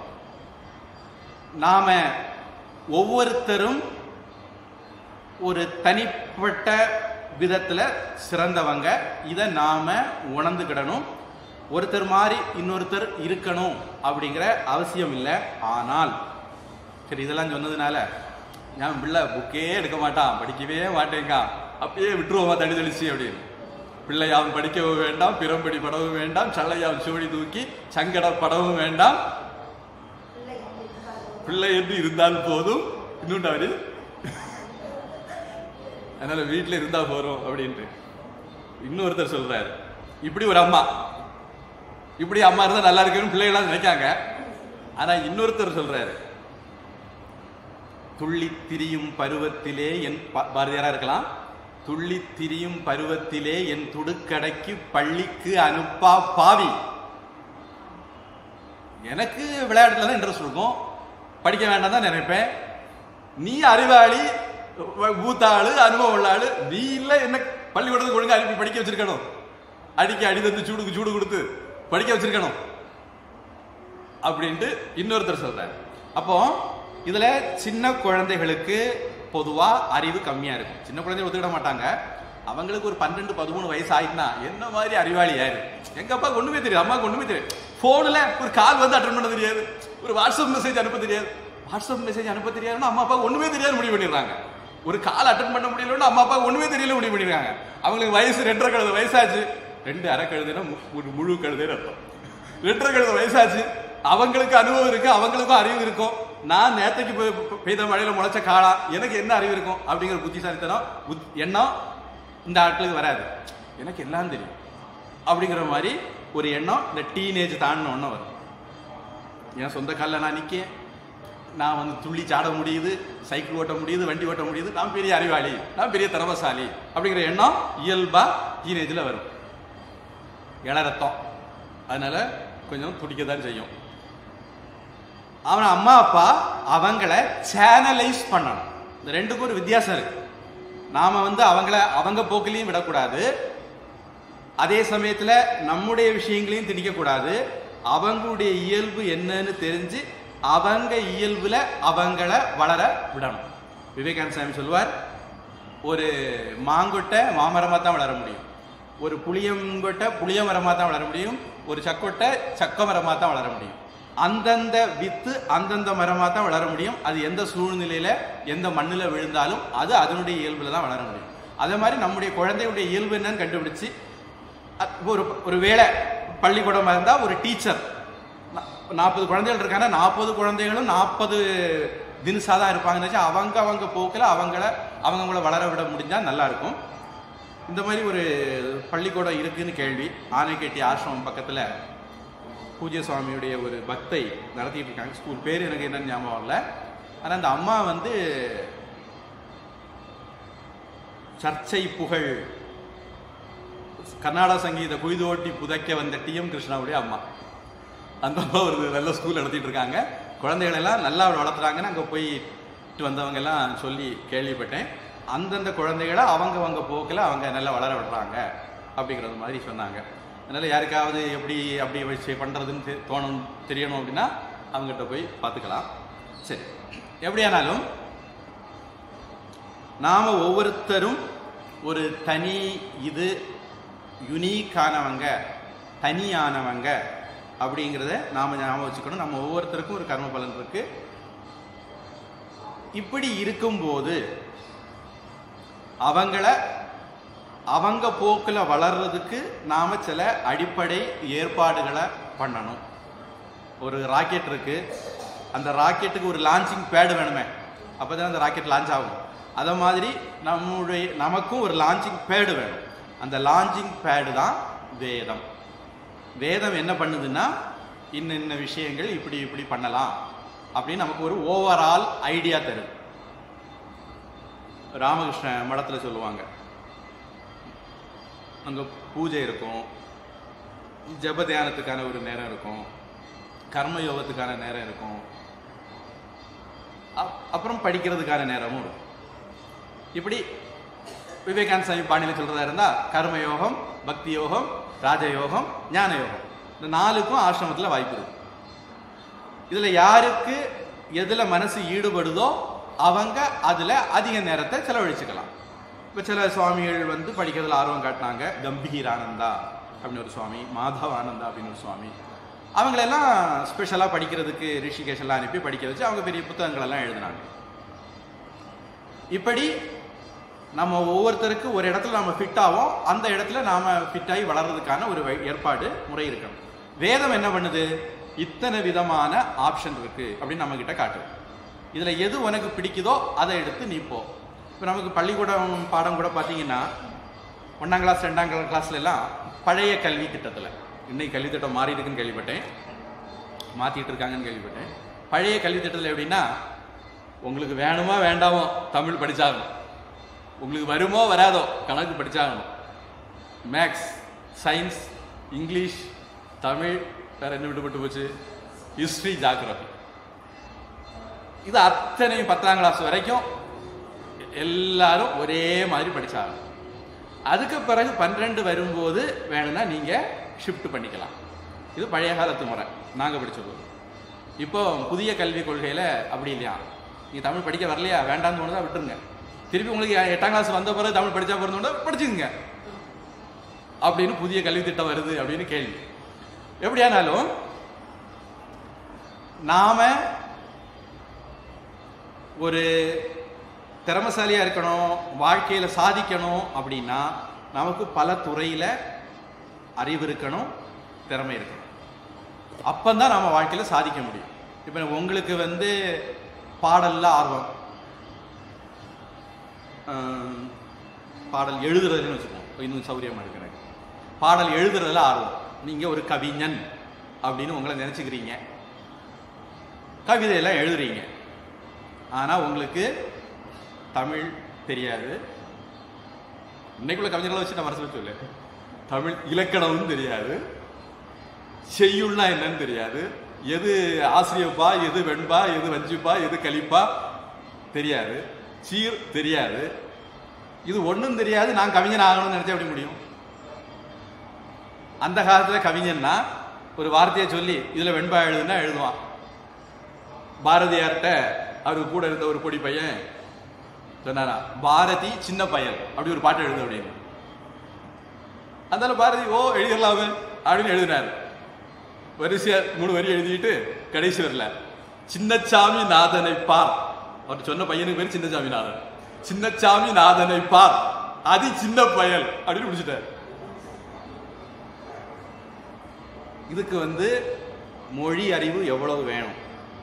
நாம ஒவ்வொருத்தரும் ஒரு தனிப்பட்ட விதத்துல சிறந்தவங்க இதை நாம உணர்ந்துக்கிடணும் ஒருத்தர் மாதிரி இன்னொருத்தர் இருக்கணும் அப்படிங்கிற அவசியம் இல்லை ஆனால் சரி இதெல்லாம் சொன்னதுனால என் பிள்ளை புக்கே எடுக்க மாட்டான் படிக்கவே மாட்டேங்க அப்பயே விட்டுருவோமா தடி தெளிச்சு அப்படின்னு பிள்ளையாவும் படிக்கவும் வேண்டாம் பிறம்படி படவும் வேண்டாம் சல்லையாவும் சோடி தூக்கி சங்கடப்படவும் வேண்டாம் பிள்ளை எப்படி இருந்தாலும் பிள்ளை என்று இருந்தால் போதும் இன்னொன்று அதனால வீட்டில் இருந்தா போறோம் அப்படின்ட்டு இன்னொருத்தர் சொல்றாரு இப்படி ஒரு அம்மா இப்படி அம்மா இருந்தா நல்லா இருக்குன்னு பிள்ளைகளாம் நினைக்காங்க ஆனா இன்னொருத்தர் சொல்றாரு துள்ளி திரியும் பருவத்திலே என் பா- பாரதியாரா இருக்கலாம் துள்ளி திரியும் பருவத்திலே என் துடுக்கடைக்கு பள்ளிக்கு அனுப்பா பாவி எனக்கு விளையாட்டுல தான் இன்ட்ரெஸ்ட் இருக்கும் படிக்க வேண்டாம் தான் நினைப்பேன் நீ அறிவாளி வ- பூத்தாளு அனுபவம் உள்ள ஆளு நீ இல்ல என்ன பள்ளிக்கூடத்துக்கு ஒழுங்கா அனுப்பி படிக்க வச்சிருக்கணும் அடிக்க அடி தந்து சூடுக்கு சூடு கொடுத்து படிக்க வச்சிருக்கணும் அப்படின்ட்டு இன்னொருத்தர் சொல்றாரு அப்போ இதுல சின்ன குழந்தைகளுக்கு பொதுவா அறிவு கம்மியா இருக்கும் சின்ன குழந்தைகள் ஒத்துக்கிட மாட்டாங்க அவங்களுக்கு ஒரு பன்னெண்டு பதிமூணு வயசு ஆயிட்டுனா என்ன மாதிரி அறிவாளி யாரு எங்க அப்பா ஒண்ணுமே தெரியாது அம்மாவுக்கு ஒண்ணுமே தெரியாது போன்ல ஒரு கால் வந்து அட்டன் பண்ண தெரியாது ஒரு வாட்ஸ்அப் மெசேஜ் அனுப்ப தெரியாது வாட்ஸ்அப் மெசேஜ் அனுப்ப தெரியாதுன்னா அம்மா அப்பா ஒண்ணுமே தெரியாது முடிவு பண்ணிடுறாங்க ஒரு கால் அட்டன் பண்ண முடியலன்னு அம்மா அப்பா ஒண்ணுமே தெரியல முடிவு பண்ணிடுறாங்க அவங்களுக்கு வயசு ரெண்டரை கழுது வயசாச்சு ரெண்டு அரை கழுதுனா மு- ஒரு முழு கழுதுன்னு அர்த்தம் ரெண்டரை கழுத வயசாச்சு அவங்களுக்கு அனுபவம் இருக்கு அவங்களுக்கும் அறிவு இருக்கும் நான் நேத்தைக்கு பெ- பெ- பெய்த மழையில முளைச்ச காளா எனக்கு என்ன அறிவு இருக்கும் அப்படிங்கிற புத்திசாலித்தனம் புத்- எண்ணம் இந்த ஆட்களுக்கு வராது எனக்கு எல்லாம் தெரியும் அப்படிங்கிற மாதிரி ஒரு எண்ணம் இந்த டீனேஜ் தாண்டின ஒன்றும் வரும் என் சொந்த காலில் நான் நிற்கேன் நான் வந்து துள்ளி சாட முடியுது சைக்கிள் ஓட்ட முடியுது வண்டி ஓட்ட முடியுது நான் பெரிய அறிவாளி நான் பெரிய திறமசாலி அப்படிங்கிற எண்ணம் இயல்பா டீனேஜில் வரும் இளரத்தம் அதனால கொஞ்சம் துடிக்க தான் செய்யும் அவன் அம்மா அப்பா அவங்கள சேனலைஸ் பண்ணணும் இந்த ரெண்டுக்கும் ஒரு வித்தியாசம் இருக்கு நாம வந்து அவங்கள அவங்க போக்கிலையும் விடக்கூடாது அதே சமயத்துல நம்முடைய விஷயங்களையும் திணிக்க கூடாது அவங்களுடைய இயல்பு என்னன்னு தெரிஞ்சு அவங்க இயல்புல அவங்கள வளர விடணும் விவேகானந்த சாமி சொல்லுவார் ஒரு மாங்கொட்டை மாமரமா தான் வளர முடியும் ஒரு புளியங்கொட்டை புளிய மரமா தான் வளர முடியும் ஒரு சக்கொட்டை சக்க மரமா தான் வளர முடியும் அந்தந்த வித்து அந்தந்த மரமா தான் வளர முடியும் அது எந்த சூழ்நிலையில எந்த மண்ணுல விழுந்தாலும் அது அதனுடைய இயல்புல தான் வளர முடியும் அதே மாதிரி நம்முடைய குழந்தையுடைய இயல்பு என்னன்னு கண்டுபிடிச்சு அ- ஒரு ஒரு வேளை பள்ளிக்கூடமா இருந்தா ஒரு டீச்சர் நாற்பது குழந்தைகள் இருக்காங்க நாற்பது குழந்தைகளும் நாற்பது தினசா தான் இருப்பாங்கன்னு வச்சா அவங்க அவங்க போக்கில் அவங்கள அவங்கள வளர விட முடிஞ்சா நல்லா இருக்கும் இந்த மாதிரி ஒரு பள்ளிக்கூடம் இருக்குன்னு கேள்வி ஆனைக்கட்டி ஆசிரமம் பக்கத்துல பூஜ்ய சுவாமியுடைய ஒரு பக்தை நடத்திட்டு இருக்காங்க ஸ்கூல் பேர் எனக்கு என்னன்னு ஞாபகம் வரல ஆனா அந்த அம்மா வந்து சர்ச்சை புகழ் கர்நாடக சங்கீத குய்தோட்டி புதைக்க வந்த டி எம் கிருஷ்ணாவுடைய அம்மா அந்த அம்மா ஒரு நல்ல ஸ்கூல் நடத்திட்டு இருக்காங்க குழந்தைகள் எல்லாம் நல்லா வளர்த்துறாங்கன்னு அங்கே போயிட்டு வந்தவங்க எல்லாம் சொல்லி கேள்விப்பட்டேன் அந்தந்த குழந்தைகளை அவங்க அவங்க போக்கில் அவங்க நல்லா வளர விடுறாங்க அப்படிங்கிறது மாதிரி சொன்னாங்க அதனால யாருக்காவது எப்படி அப்படி வச்சு பண்ணுறதுன்னு தெ- தோணும் தெரியணும் அப்படின்னா அவங்ககிட்ட போய் பார்த்துக்கலாம் சரி எப்படியானாலும் நாம ஒவ்வொருத்தரும் ஒரு தனி இது யுனீக்கானவங்க தனியானவங்க அப்படிங்கிறத நாம ஞாபகம் வச்சுக்கணும் நம்ம ஒவ்வொருத்தருக்கும் ஒரு கர்ம பலன் இருக்கு இப்படி இருக்கும்போது அவங்கள அவங்க போக்குல வளர்றதுக்கு நாம சில அடிப்படை ஏற்பாடுகளை பண்ணணும் ஒரு ராக்கெட் இருக்கு அந்த ராக்கெட்டுக்கு ஒரு லான்ச்சிங் பேடு வேணுமே அப்பதான் அந்த ராக்கெட் லான்ச் ஆகும் அத மாதிரி நம்முடைய நமக்கும் ஒரு லான்ச்சிங் பேடு வேணும் அந்த லான்ச்சிங் பேடு தான் வேதம் வேதம் என்ன பண்ணுதுன்னா இன்ன இன்ன விஷயங்கள் இப்படி இப்படி பண்ணலாம் அப்படின்னு நமக்கு ஒரு ஓவரால் ஐடியா தருது ராமகிருஷ்ண மடத்துல சொல்லுவாங்க அங்க பூஜை இருக்கும் ஜப தியானத்துக்கான ஒரு நேரம் இருக்கும் கர்ம யோகத்துக்கான நேரம் இருக்கும் அப்- அப்புறம் படிக்கிறதுக்கான நேரமும் இருக்கும் இப்படி விவேகானந்த சாமி பாணியில சொல்றதா இருந்தா கர்ம யோகம் பக்தி யோகம் ராஜயோகம் ஞான யோகம் இந்த நாலுக்கும் ஆசிரமத்துல வாய்ப்பு இருக்கு இதுல யாருக்கு எதுல மனசு ஈடுபடுதோ அவங்க அதுல அதிக நேரத்தை செலவழிச்சுக்கலாம் இப்ப சில சுவாமிகள் வந்து படிக்கிறதுல ஆர்வம் காட்டினாங்க கம்பீரானந்தா அப்படின்னு ஒரு சுவாமி மாதவானந்தா அப்படின்னு ஒரு சுவாமி அவங்களெல்லாம் ஸ்பெஷலா படிக்கிறதுக்கு ரிஷிகேஷ் எல்லாம் அனுப்பி படிக்க வச்சு அவங்க பெரிய புத்தகங்கள் எல்லாம் எழுதினாங்க இப்படி நம்ம ஒவ்வொருத்தருக்கு ஒரு இடத்துல நம்ம ஃபிட் ஆவோம் அந்த இடத்துல நாம ஃபிட் ஆகி வளர்றதுக்கான ஒரு வை- ஏற்பாடு முறை இருக்கணும் வேதம் என்ன பண்ணுது இத்தனை விதமான ஆப்ஷன் இருக்கு அப்படின்னு நம்ம கிட்ட காட்டுது இதுல எது உனக்கு பிடிக்குதோ அதை எடுத்து நீ போ இப்போ நமக்கு பள்ளிக்கூடம் பாடம் கூட பார்த்தீங்கன்னா ஒன்றாம் கிளாஸ் ரெண்டாம் கிளாஸ்ல எல்லாம் பழைய கல்வி திட்டத்தில் இன்னைக்கு கல்வி திட்டம் மாறி இருக்குன்னு கேள்விப்பட்டேன் மாத்திட்டு இருக்காங்கன்னு கேள்விப்பட்டேன் பழைய கல்வி திட்டத்தில் எப்படின்னா உங்களுக்கு வேணுமா வேண்டாமோ தமிழ் படிச்சாகணும் உங்களுக்கு வருமோ வராதோ கணக்கு படிச்சாகணும் மேக்ஸ் சயின்ஸ் இங்கிலீஷ் தமிழ் வேற என்ன விடுபட்டு போச்சு ஹிஸ்டரி ஜாகிரபி இது அத்தனையும் பத்தாம் கிளாஸ் வரைக்கும் எல்லாரும் ஒரே மாதிரி படிச்சாகணும் அதுக்கு பிறகு பன்னிரெண்டு வரும்போது வேணும்னா நீங்க ஷிஃப்ட் பண்ணிக்கலாம் இது பழைய காலத்து முறை நாங்க படிச்சது இப்போ புதிய கல்விக் கொள்கையில அப்படி இல்லையா நீங்க தமிழ் படிக்க வரலையா வேண்டாம்னு தோணுதா விட்டுருங்க திருப்பி உங்களுக்கு எட்டாம் கிளாஸ் வந்த பிறகு தமிழ் படிச்சா பிறந்தோட படிச்சுங்க அப்படின்னு புதிய கல்வி திட்டம் வருது அப்படின்னு கேள்வி எப்படியானாலும் நாம ஒரு திறமசாலியா இருக்கணும் வாழ்க்கையில சாதிக்கணும் அப்படின்னா நமக்கு பல துறையில அறிவு இருக்கணும் திறமை இருக்கணும் அப்பந்தான் நாம வாழ்க்கையில சாதிக்க முடியும் இப்ப உங்களுக்கு வந்து பாடல்ல ஆர்வம் ஆம், பாடல் எழுதுறதுன்னு வச்சுக்கோங்க இன்னும் சௌரியமா இருக்கு எனக்கு பாடல் எழுதுறதுல ஆர்வம் நீங்க ஒரு கவிஞன் அப்படின்னு உங்களை நினைச்சுக்கிறீங்க கவிதையெல்லாம் எழுதுறீங்க ஆனா உங்களுக்கு தமிழ் தெரியாது இன்னைக்குள்ள கவிஞர்களை வச்சு நான் மனசுல சொல்லு தமிழ் இலக்கணமும் தெரியாது செய்யுள்னா என்னன்னு தெரியாது எது ஆசிரியப்பா எது வெண்பா எது வஞ்சிப்பா எது கலிப்பா தெரியாது சீர் தெரியாது இது ஒண்ணும் தெரியாது நான் கவிஞன் ஆகணும்னு நினைச்சா எப்படி முடியும் அந்த காலத்துல கவிஞன்னா ஒரு வார்த்தையை சொல்லி இதுல வெண்பா எழுதுனா எழுதுவான் பாரதியார்கிட்ட அவருக்கு கூட இருந்த ஒரு பொடி பையன் சொன்னாரா பாரதி சின்ன பையன் அப்படி ஒரு பாட்டு எழுது அப்படின்னு அதனால பாரதி ஓ எழுதிடலாமே அப்படின்னு எழுதினார் வரிசையா மூணு வரி எழுதிட்டு கடைசி வரல சின்னச்சாமி நாதனை பார் அவர் சொன்ன பையனுக்கு பேர் சின்னசாமி நாதன் சின்னச்சாமி நாதனை பார் அது சின்ன பயல் அப்படின்னு முடிச்சிட்டார் இதுக்கு வந்து மொழி அறிவு எவ்வளவு வேணும்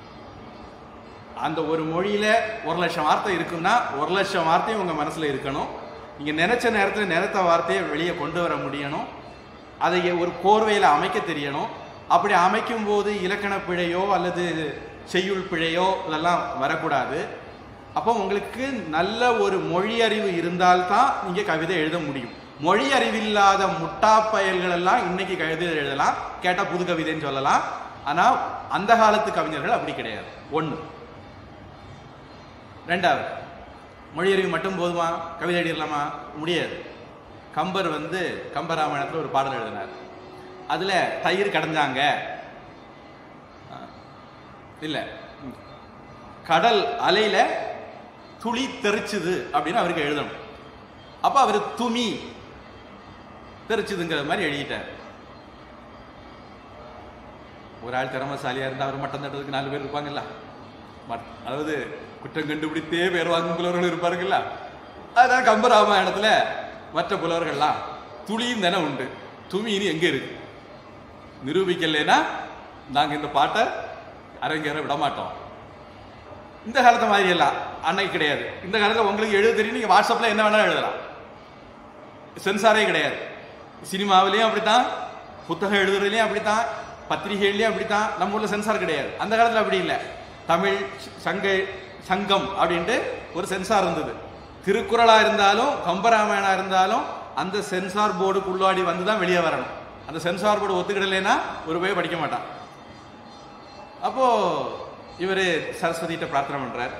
அந்த ஒரு மொழியில ஒரு லட்சம் வார்த்தை இருக்குன்னா ஒரு லட்சம் வார்த்தையும் உங்க மனசுல இருக்கணும் நீங்க நினைச்ச நேரத்தில் நினைத்த வார்த்தையை வெளியே கொண்டு வர முடியணும் அதை ஒரு கோர்வையில அமைக்க தெரியணும் அப்படி அமைக்கும் போது இலக்கண பிழையோ அல்லது செய்யுள் பிழையோ இதெல்லாம் வரக்கூடாது அப்போ உங்களுக்கு நல்ல ஒரு மொழி அறிவு இருந்தால்தான் நீங்க கவிதை எழுத முடியும் மொழி அறிவில்லாத முட்டா பயல்கள் எல்லாம் இன்னைக்கு கவிதை எழுதலாம் கேட்டா புது கவிதைன்னு சொல்லலாம் ஆனா அந்த காலத்து கவிஞர்கள் அப்படி கிடையாது ஒண்ணு ரெண்டாவது மொழியறிவு மட்டும் போதுமா கவிதை எழுதிடலாமா முடியாது கம்பர் வந்து கம்பராமாயணத்தில் ஒரு பாடல் எழுதினார் அதுல தயிர் கடைஞ்சாங்க இல்ல ம். கடல் அலையில துளி தெரிச்சுது அப்படின்னு அவருக்கு எழுதணும் அப்ப அவர் துமி தெரிச்சுதுங்கிற மாதிரி எழுதிட்டார் ஒரு ஆள் திறமசாலியா இருந்தா அவர் மட்டம் தட்டுறதுக்கு நாலு பேர் இருப்பாங்கல்ல மட்- அதாவது குற்றம் கண்டுபிடித்தே பேர் வாங்கும் புலவர்கள் இருப்பாருங்கல்ல அதனால கம்பராமாயணத்துல மற்ற புலவர்கள்லாம் துளியும் தானே உண்டு துமின்னு எங்க இருக்கு நிரூபிக்கலைன்னா நாங்க இந்த பாட்டை அரங்கேற விட மாட்டோம் இந்த காலத்து மாதிரி எல்லாம் அன்னைக்கு கிடையாது இந்த காலத்துல உங்களுக்கு எழுத தெரியும் நீங்க வாட்ஸ்அப்ல என்ன வேணாலும் எழுதலாம் சென்சாரே கிடையாது சினிமாவிலையும் அப்படித்தான் புத்தகம் எழுதுறதுலயும் அப்படித்தான் பத்திரிகைகள்லயும் அப்படித்தான் நம்ம ஊர்ல சென்சார் கிடையாது அந்த காலத்துல அப்படி இல்லை தமிழ் சங்க சங்கம் அப்படின்ட்டு ஒரு சென்சார் இருந்தது திருக்குறளா இருந்தாலும் கம்பராமாயணா இருந்தாலும் அந்த சென்சார் போர்டுக்குள்ளாடி வந்து தான் வெளியே வரணும் அந்த சென்சார் போர்டு ஒத்துக்கிடலைன்னா ஒரு போய் படிக்க மாட்டான் அப்போ இவர் சரஸ்வதிகிட்ட பிரார்த்தனை பண்றார்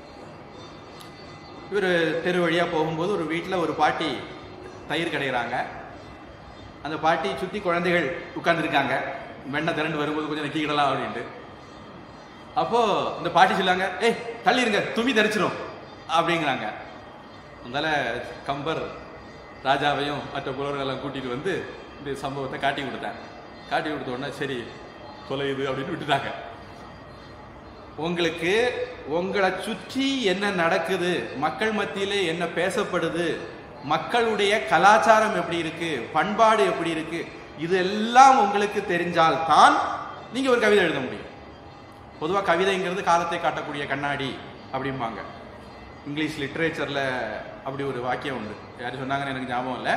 இவர் தெரு வழியா போகும்போது ஒரு வீட்டில் ஒரு பாட்டி தயிர் கடைகிறாங்க அந்த பாட்டி சுத்தி குழந்தைகள் உட்கார்ந்துருக்காங்க வெண்ணெய் திரண்டு வரும்போது கொஞ்சம் நக்கிக்கிடலாம் அப்படின்ட்டு அப்போ இந்த பாட்டி சொல்லாங்க ஏய் தள்ளிருங்க துணி தரிச்சிரும் அப்படிங்கிறாங்க அதனால கம்பர் ராஜாவையும் மற்ற புலவர்களெல்லாம் கூட்டிட்டு வந்து இந்த சம்பவத்தை காட்டி கொடுத்தேன் காட்டி கொடுத்த உடனே சரி தொலையுது அப்படின்னு விட்டுட்டாங்க உங்களுக்கு உங்களை சுற்றி என்ன நடக்குது மக்கள் மத்தியில என்ன பேசப்படுது மக்களுடைய கலாச்சாரம் எப்படி இருக்கு பண்பாடு எப்படி இருக்கு இது எல்லாம் உங்களுக்கு தெரிஞ்சால் தான் நீங்க ஒரு கவிதை எழுத முடியும் பொதுவா கவிதைங்கிறது காலத்தை காட்டக்கூடிய கண்ணாடி அப்படிம்பாங்க இங்கிலீஷ் லிட்ரேச்சர்ல அப்படி ஒரு வாக்கியம் உண்டு யாரு சொன்னாங்கன்னு எனக்கு ஞாபகம் இல்லை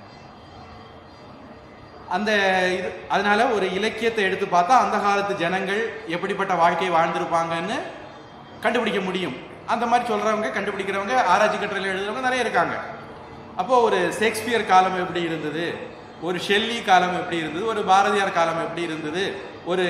அந்த இது அதனால ஒரு இலக்கியத்தை எடுத்து பார்த்தா அந்த காலத்து ஜனங்கள் எப்படிப்பட்ட வாழ்க்கையை வாழ்ந்திருப்பாங்கன்னு கண்டுபிடிக்க முடியும் அந்த மாதிரி சொல்றவங்க கண்டுபிடிக்கிறவங்க ஆராய்ச்சி கட்டுரையில் எழுதுறவங்க நிறைய இருக்காங்க அப்போ ஒரு ஷேக்ஸ்பியர் காலம் எப்படி இருந்தது ஒரு ஷெல்லி காலம் எப்படி இருந்தது ஒரு பாரதியார் காலம் எப்படி இருந்தது ஒரு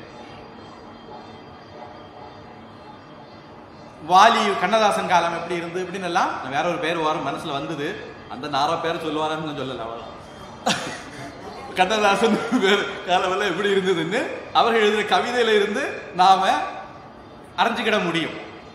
வாலி கண்ணதாசன் காலம் எப்படி இருந்தது இப்படின்னு எல்லாம் வேற ஒரு பேர் வரும் மனசுல வந்தது அந்த நாரோ பேர் சொல்லுவாருன்னு சொல்லல அவ்வளவுதான் கண்ணதாசன் பேர் காலமெல்லாம் எப்படி இருந்ததுன்னு அவர்கள் எழுதின கவிதையில இருந்து நாம அறிஞ்சுக்கிட முடியும்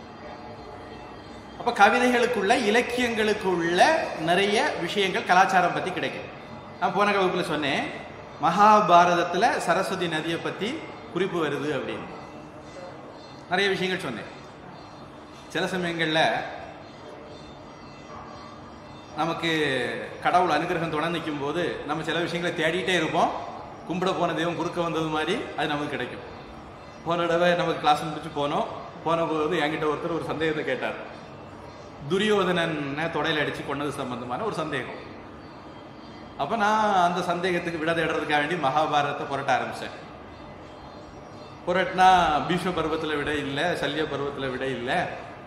அப்ப கவிதைகளுக்குள்ள இலக்கியங்களுக்குள்ள நிறைய விஷயங்கள் கலாச்சாரம் பத்தி கிடைக்கும் நான் போன வகுப்புல சொன்னேன் மகாபாரதத்துல சரஸ்வதி நதியை பத்தி குறிப்பு வருது அப்படின்னு நிறைய விஷயங்கள் சொன்னேன் சில சமயங்கள்ல நமக்கு கடவுள் அனுகிரகம் தொடர்ந்து நிற்கும் போது நம்ம சில விஷயங்களை தேடிட்டே இருப்போம் கும்பிட போன தெய்வம் குறுக்க வந்தது மாதிரி அது நமக்கு கிடைக்கும் போன தடவை நமக்கு கிளாஸ் முடிச்சு போனோம் போன போது என்கிட்ட ஒருத்தர் ஒரு சந்தேகத்தை கேட்டார் துரியோதனன் தொடையில அடிச்சு கொண்டது சம்பந்தமான ஒரு சந்தேகம் அப்ப நான் அந்த சந்தேகத்துக்கு விட தேடுறதுக்காக வேண்டி மகாபாரதத்தை புரட்ட ஆரம்பிச்சேன் புரட்டினா பீஷ்ம பருவத்துல விட இல்லை சல்ய பருவத்துல விட இல்லை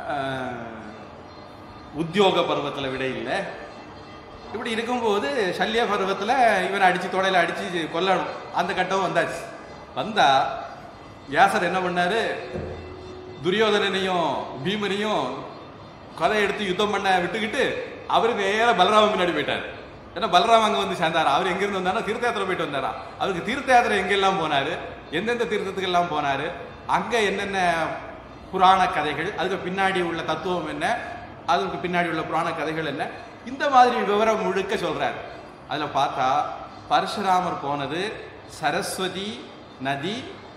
அஹ், உத்தியோக பருவத்தில் விட இல்லை இப்படி இருக்கும்போது சல்ய பருவத்தில் இவனை அடிச்சு தொடையில அடிச்சு கொல்லணும் அந்த கட்டம் வந்தாச்சு வந்தா வியாசர் என்ன பண்ணாரு துரியோதனனையும் பீமனையும் கதை எடுத்து யுத்தம் பண்ண விட்டுக்கிட்டு அவரு நேரா பலராம முன்னாடி போயிட்டார் ஏன்னா பலராம அங்க வந்து சேர்ந்தாரா அவர் எங்க இருந்து வந்தாரா தீர்த்த யாத்திரை போயிட்டு வந்தாரா அவருக்கு தீர்த்த யாத்திரை எங்கெல்லாம் போனாரு எந்தெந்த தீர்த்தத்துக்கு எல்லாம் போனாரு அங்க என்னென்ன புராண கதைகள் அதுக்கு பின்னாடி உள்ள தத்துவம் என்ன அதுக்கு பின்னாடி உள்ள புராண கதைகள் என்ன இந்த மாதிரி விவரம் முழுக்க சொல்றாரு அதுல பார்த்தா பரசுராமர் போனது சரஸ்வதி நதி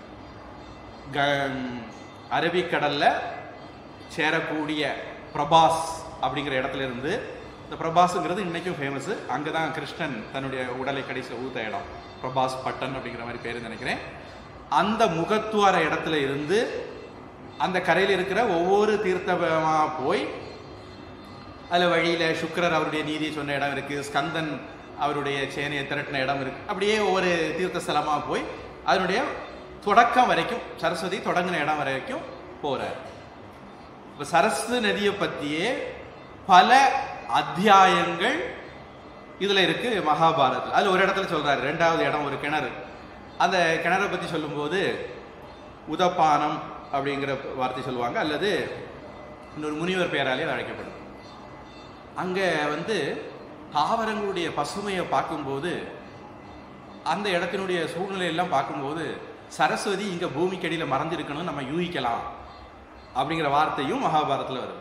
க- அரபிக்கடல்ல சேரக்கூடிய பிரபாஸ் அப்படிங்கிற இடத்துல இருந்து இந்த பிரபாஸ்ங்கிறது இன்னைக்கும் ஃபேமஸ் அங்கே தான் கிருஷ்ணன் தன்னுடைய உடலை கடைசியில் ஊத்த இடம் பிரபாஸ் பட்டன் அப்படிங்கிற மாதிரி பேர் நினைக்கிறேன் அந்த முகத்துவார இடத்துல இருந்து அந்த கரையில் இருக்கிற ஒவ்வொரு தீர்த்தமா போய் அதில் வழியில சுக்கிரர் அவருடைய நீதியை சொன்ன இடம் இருக்கு ஸ்கந்தன் அவருடைய சேனையை திரட்டின இடம் இருக்கு அப்படியே ஒவ்வொரு தீர்த்த ஸ்தலமா போய் அதனுடைய தொடக்கம் வரைக்கும் சரஸ்வதி தொடங்கின இடம் வரைக்கும் போறார் இப்ப சரஸ்வதி நதியை பத்தியே பல அத்தியாயங்கள் இதுல இருக்கு மகாபாரதத்தில் அதுல ஒரு இடத்துல சொல்றாரு ரெண்டாவது இடம் ஒரு கிணறு அந்த கிணறை பத்தி சொல்லும்போது உதப்பானம் அப்படிங்கிற வார்த்தை சொல்லுவாங்க அல்லது இன்னொரு முனிவர் பெயராலே அது அழைக்கப்படும் அங்க வந்து தாவரங்களுடைய பசுமையை பார்க்கும்போது அந்த இடத்தினுடைய சூழ்நிலை எல்லாம் பார்க்கும்போது சரஸ்வதி இங்க பூமிக்கடியில மறைஞ்சிருக்கணும் நம்ம யூகிக்கலாம் அப்படிங்கிற வார்த்தையும் மகாபாரதத்துல வருது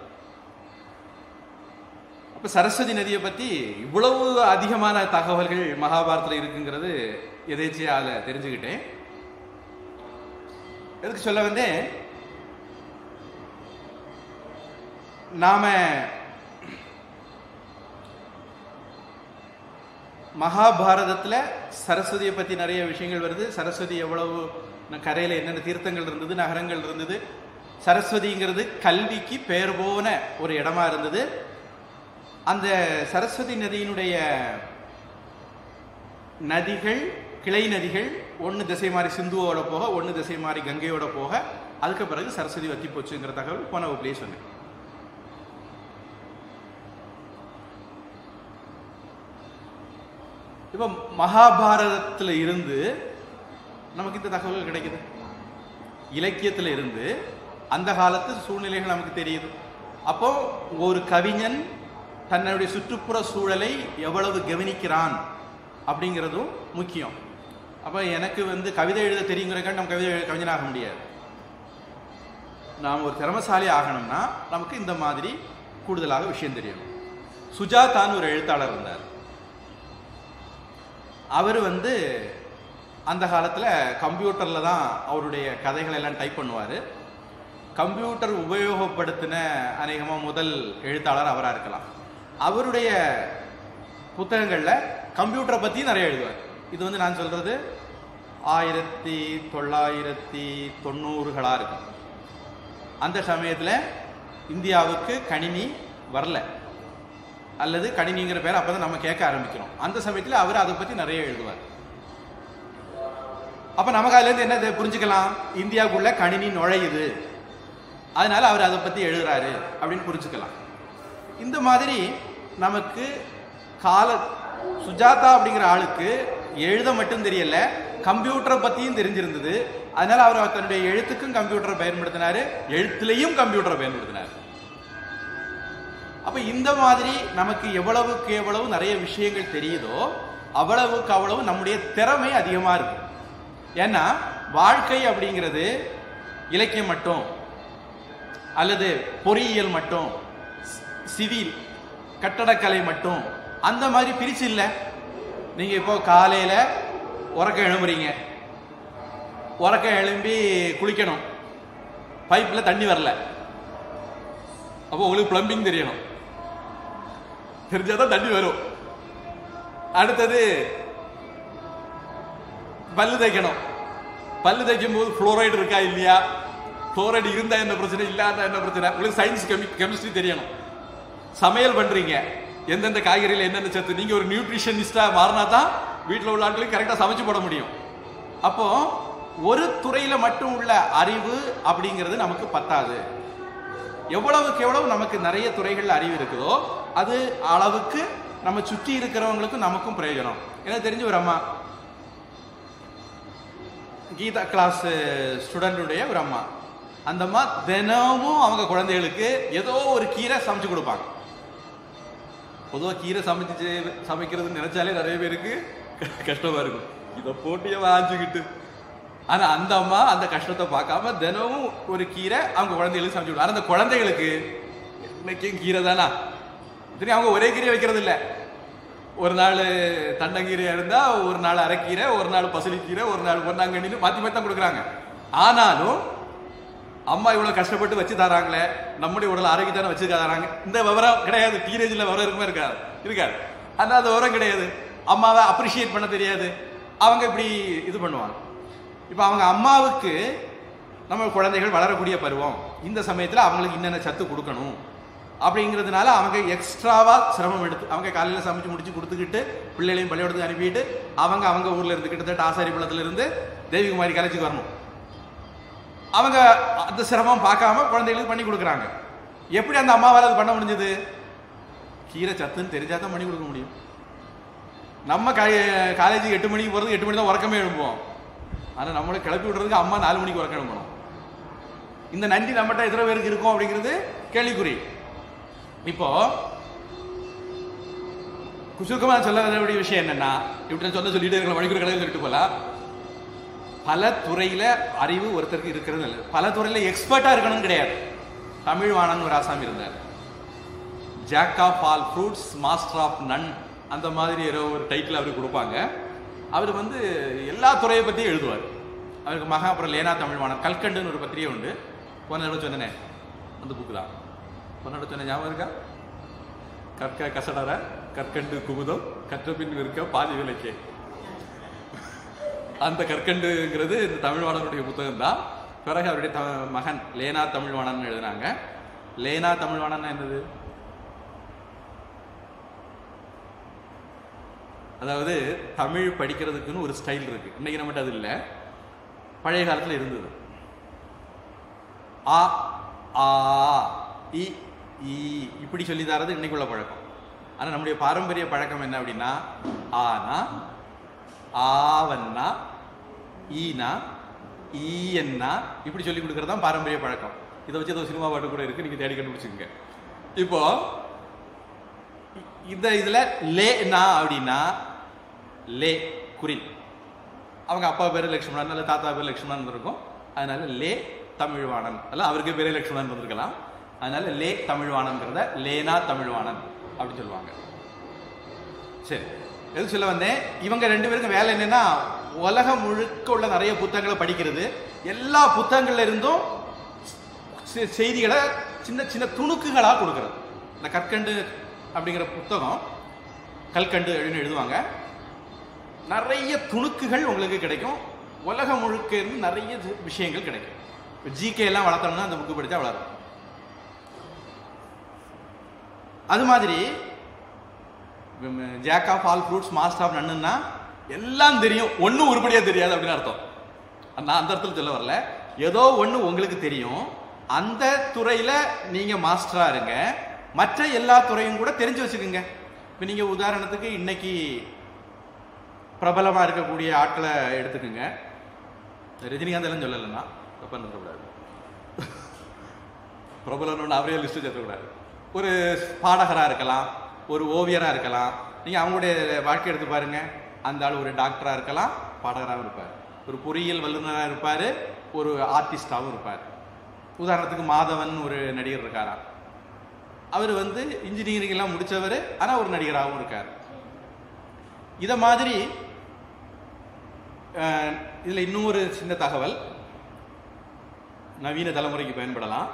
அப்ப சரஸ்வதி நதியை பத்தி இவ்வளவு அதிகமான தகவல்கள் மகாபாரதத்துல இருக்குங்கிறது எதேச்சியா அதுல தெரிஞ்சுக்கிட்டேன் எதுக்கு சொல்ல வந்தேன் நாம மகாபாரதத்துல சரஸ்வதியை பத்தி நிறைய விஷயங்கள் வருது சரஸ்வதி எவ்வளவு ந- கரையில என்னென்ன தீர்த்தங்கள் இருந்தது நகரங்கள் இருந்தது சரஸ்வதிங்கிறது கல்விக்கு பெயர் போன ஒரு இடமா இருந்தது அந்த சரஸ்வதி நதியினுடைய நதிகள் கிளை நதிகள் ஒன்று திசை மாறி சிந்துவோட போக ஒன்று திசை மாறி கங்கையோட போக அதுக்கு பிறகு சரஸ்வதி வத்தி போச்சுங்கிற தகவல் போன வகுப்புலேயே சொன்னேன் இப்போ மகாபாரதத்தில் இருந்து நமக்கு இந்த தகவல்கள் கிடைக்குது இலக்கியத்தில் இருந்து அந்த காலத்து சூழ்நிலைகள் நமக்கு தெரியுது அப்போ ஒரு கவிஞன் தன்னுடைய சுற்றுப்புற சூழலை எவ்வளவு கவனிக்கிறான் அப்படிங்கிறதும் முக்கியம் அப்போ எனக்கு வந்து கவிதை எழுத தெரியுங்கிறக்காக நம்ம கவிதை எழு- கவிஞனாக முடியாது நாம் ஒரு திறமசாலி ஆகணும்னா நமக்கு இந்த மாதிரி கூடுதலாக விஷயம் தெரியணும் சுஜாதான்னு ஒரு எழுத்தாளர் இருந்தார் அவர் வந்து அந்த காலத்தில் கம்ப்யூட்டரில் தான் அவருடைய கதைகள் எல்லாம் டைப் பண்ணுவார் கம்ப்யூட்டர் உபயோகப்படுத்தின அநேகமாக முதல் எழுத்தாளர் அவராக இருக்கலாம் அவருடைய புத்தகங்களில் கம்ப்யூட்டரை பற்றி நிறைய எழுதுவார் இது வந்து நான் சொல்கிறது ஆயிரத்தி தொள்ளாயிரத்தி தொண்ணூறுகளாக இருக்கும் அந்த சமயத்தில் இந்தியாவுக்கு கணினி வரல அல்லது கணினிங்கிற பேர் அப்போ தான் நம்ம கேட்க ஆரம்பிக்கிறோம் அந்த சமயத்தில் அவர் அதை பற்றி நிறைய எழுதுவார் அப்போ நமக்கு அதுலேருந்து என்ன தெ- புரிஞ்சுக்கலாம் இந்தியாவுக்குள்ள கணினி நுழையுது அதனால அவர் அதை பற்றி எழுதுறாரு அப்படின்னு புரிஞ்சுக்கலாம் இந்த மாதிரி நமக்கு கால சுஜாதா அப்படிங்கிற ஆளுக்கு எழுத மட்டும் தெரியல கம்ப்யூட்டரை பற்றியும் தெரிஞ்சிருந்தது அதனால அவர் தன்னுடைய எழுத்துக்கும் கம்ப்யூட்டரை பயன்படுத்தினாரு எழுத்துலையும் கம்ப்யூட்டரை பயன்படுத்தினார் அப்ப இந்த மாதிரி நமக்கு எவ்வளவுக்கு எவ்வளவு நிறைய விஷயங்கள் தெரியுதோ அவ்வளவுக்கு அவ்வளவு நம்முடைய திறமை அதிகமா இருக்கு ஏன்னா வாழ்க்கை அப்படிங்கிறது இலக்கியம் மட்டும் அல்லது பொறியியல் மட்டும் சி- சிவில் கட்டடக்கலை மட்டும் அந்த மாதிரி பிரிச்சு இல்லை நீங்க இப்போ காலையில உறக்க எழும்புறீங்க உறக்க எழும்பி குளிக்கணும் பைப்ல தண்ணி வரல அப்போ உங்களுக்கு பிளம்பிங் தெரியணும் தெரிஞ்சாதான் தண்ணி வரும் அடுத்தது பல்லு தேய்க்கணும் பல்லு தேய்க்கும் போது ஃப்ளோரைடு இருக்கா இல்லையா ஃப்ளோரைடு இருந்தா என்ன பிரச்சனை இல்லாத என்ன பிரச்சனை உங்களுக்கு சயின்ஸ் கெமி கெமிஸ்ட்ரி தெரியணும் சமையல் பண்றீங்க எந்தெந்த காய்கறியில் என்னென்ன சத்து நீங்க ஒரு நியூட்ரிஷனிஸ்டா மாறினா தான் வீட்டில் உள்ள ஆட்களுக்கு கரெக்டாக சமைச்சு போட முடியும் அப்போ ஒரு துறையில மட்டும் உள்ள அறிவு அப்படிங்கிறது நமக்கு பத்தாது எவ்வளவுக்கு எவ்வளவு நமக்கு நிறைய துறைகள்ல அறிவு இருக்குதோ அது அளவுக்கு நம்ம சுற்றி இருக்கிறவங்களுக்கும் நமக்கும் பிரயோஜனம் எனக்கு தெரிஞ்ச ஒரு அம்மா கீதா கிளாஸ் ஸ்டூடெண்டுடைய ஒரு அம்மா அந்த அம்மா தினமும் அவங்க குழந்தைகளுக்கு ஏதோ ஒரு கீரை சமைச்சு கொடுப்பாங்க பொதுவாக கீரை சமைச்சு சமைக்கிறது நினைச்சாலே நிறைய பேருக்கு க- கஷ்டமா இருக்கும் இதை போட்டியே வாங்கிக்கிட்டு ஆனா அந்த அம்மா அந்த கஷ்டத்தை பார்க்காம தினமும் ஒரு கீரை அவங்க குழந்தைகளுக்கு சமைச்சு கொடுப்பாங்க அந்த குழந்தைகளுக்கு இன்னைக்கும் கீரை தானா சரி அவங்க ஒரே கீரை வைக்கிறது இல்ல ஒரு நாள் தண்டங்கீரையா இருந்தா ஒரு நாள் அரைக்கீரை ஒரு நாள் பசலிக்கீரை ஒரு நாள் பொன்னாங்கண்ணின்னு மாத்தி மாத்தி தான் கொடுக்குறாங்க ஆனாலும் அம்மா இவ்வளவு கஷ்டப்பட்டு வச்சு தராங்களே நம்முடைய உடல் ஆரோக்கியத்தான வச்சு தராங்க இந்த விவரம் கிடையாது டீனேஜ்ல விவரம் இருக்குமா இருக்காது இருக்காது ஆனா அந்த விவரம் கிடையாது அம்மாவை அப்ரிஷியேட் பண்ண தெரியாது அவங்க இப்படி இது பண்ணுவாங்க இப்போ அவங்க அம்மாவுக்கு நம்ம குழந்தைகள் வளரக்கூடிய பருவம் இந்த சமயத்துல அவங்களுக்கு என்னென்ன சத்து கொடுக்கணும் அப்படிங்கிறதுனால அவங்க எக்ஸ்ட்ராவா சிரமம் எடுத்து அவங்க காலையில சமைச்சு முடிச்சு கொடுத்துக்கிட்டு பிள்ளைகளையும் பள்ளிக்கூடத்துக்கு அனுப்பிட்டு அவங்க அவங்க ஊர்ல இருந்து கிட்டத்தட்ட ஆசாரிபுரத்துல இருந்து தேவிகுமாரி காலேஜுக்கு வரணும் அவங்க அந்த சிரமம் பார்க்காம குழந்தைகளுக்கு பண்ணி கொடுக்குறாங்க எப்படி அந்த அம்மாவால் அது பண்ண முடிஞ்சது கீரை சத்துன்னு தெரிஞ்சா தான் பண்ணி கொடுக்க முடியும் நம்ம காலேஜுக்கு எட்டு மணிக்கு போகிறது எட்டு மணி தான் உறக்கமே எழுப்போம் ஆனால் நம்மளை கிளப்பி விடுறதுக்கு அம்மா நாலு மணிக்கு உறக்கம் எழுப்பணும் இந்த நன்றி நம்மகிட்ட எத்தனை பேருக்கு இருக்கும் அப்படிங்கிறது கேள்விக்குறி இப்போ சுருக்கமா சொல்ல வேண்டிய விஷயம் என்னன்னா இப்படி நான் சொன்ன சொல்லிட்டு இருக்கிற மணிக்கூர் கடையில் சொல்லிட்டு போலாம் பல துறையில அறிவு ஒருத்தருக்கு இருக்கிறது நல்லது பல துறையில எக்ஸ்பர்ட்டா இருக்கணும்னு கிடையாது தமிழ் வாணன் ஒரு ஆசாமி இருந்தார் jack of all fruits master of none அந்த மாதிரி ஏதோ ஒரு டைட்டில் அவருக்கு கொடுப்பாங்க அவர் வந்து எல்லா துறையை பற்றியும் எழுதுவார் அவருக்கு மகாபுரம் லேனா தமிழ்வாணன் கல்கண்டுன்னு ஒரு பத்திரிகை உண்டு போன தடவை சொன்னேனே அந்த புக்கு தான் போன தடவை சொன்ன ஞாபகம் இருக்கா கற்க கசடர கற்கண்டு குமுதம் கற்றபின் விற்க பாதி விலைக்கே அந்த கற்கண்டுங்கிறது இந்த தமிழ்வாணனுடைய புத்தகம் தான் பிறகு அவருடைய த- மகன் லேனா தமிழ்வாணன் எழுதினாங்க லேனா தமிழ்வாணன் என்னது அதாவது தமிழ் படிக்கிறதுக்குன்னு ஒரு ஸ்டைல் இருக்கு இன்னைக்கு நம்மகிட்ட அது இல்லை பழைய காலத்துல இருந்தது ஆ ஆ இ ஈ இப்படி சொல்லி தரது இன்னைக்குள்ள பழக்கம் ஆனா நம்முடைய பாரம்பரிய பழக்கம் என்ன அப்படின்னா ஆனா ஆவன்னா ஈனா ஈயன்னா இப்படி சொல்லி கொடுக்கறது தான் பாரம்பரிய பழக்கம் இதை வச்சு ஏதோ சினிமா பாட்டு கூட இருக்கு நீங்க தேடி கண்டுபிடிச்சுங்க இப்போ இ- இந்த இதுல லேனா அப்படின்னா லே குரில் அவங்க அப்பா பேரு லட்சுமணன் அல்ல தாத்தா பேர் லட்சுமணன் இருக்கும் அதனால லே தமிழ்வாணன் அல்ல அவருக்கு பேரே லட்சுமணன் இருந்திருக்கலாம் அதனால லே தமிழ்வாணன்கிறத லேனா தமிழ்வாணன் அப்படின்னு சொல்லுவாங்க சரி எது சொல்ல வந்தேன் இவங்க ரெண்டு பேருக்கும் வேலை என்னன்னா உலகம் முழுக்க உள்ள நிறைய புத்தகங்களை படிக்கிறது எல்லா புத்தகங்கள்ல இருந்தும் செ- செய்திகளை சின்ன சின்ன துணுக்குகளா கொடுக்கிறது இந்த கற்கண்டு அப்படிங்கிற புத்தகம் கல்கண்டு அப்படின்னு எழுதுவாங்க நிறைய துணுக்குகள் உங்களுக்கு கிடைக்கும் உலகம் முழுக்க இருந்து நிறைய து- விஷயங்கள் கிடைக்கும் ஜிகே எல்லாம் வளர்த்தோம்னா அந்த புக்கு படிச்சா வளரும் அது மாதிரி jack of all fruits master of நன்னுன்னா எல்லாம் தெரியும் ஒன்றும் உருப்படியா தெரியாது அப்படின்னு அர்த்தம் நான் அந்த அர்த்தத்தில் சொல்ல வரல ஏதோ ஒன்று உங்களுக்கு தெரியும் அந்த துறையில நீங்க மாஸ்டரா இருங்க மற்ற எல்லா துறையும் கூட தெரிஞ்சு வச்சுக்கோங்க இப்போ நீங்க உதாரணத்துக்கு இன்னைக்கு பிரபலமா இருக்கக்கூடிய ஆட்களை எடுத்துக்கோங்க ரஜினிகாந்த் எல்லாம் சொல்லலைன்னா தப்பா நினைக்கக்கூடாது பிரபலம்னு அவரே லிஸ்ட் சேர்த்தக்கூடாது ஒரு பாடகரா இருக்கலாம் ஒரு ஓவியரா இருக்கலாம் நீங்க அவங்களுடைய வாழ்க்கை எடுத்து பாருங்க அந்த ஆள் ஒரு டாக்டரா இருக்கலாம் பாடகராகவும் இருப்பார் ஒரு பொறியியல் வல்லுநராக இருப்பார் ஒரு ஆர்டிஸ்டாகவும் இருப்பார் உதாரணத்துக்கு மாதவன் ஒரு நடிகர் இருக்காராம் அவர் வந்து இன்ஜினியரிங் எல்லாம் முடிச்சவர் ஆனா ஒரு நடிகராகவும் இருக்கார் இத மாதிரி அஹ், இதுல இன்னும் ஒரு சின்ன தகவல் நவீன தலைமுறைக்கு பயன்படலாம்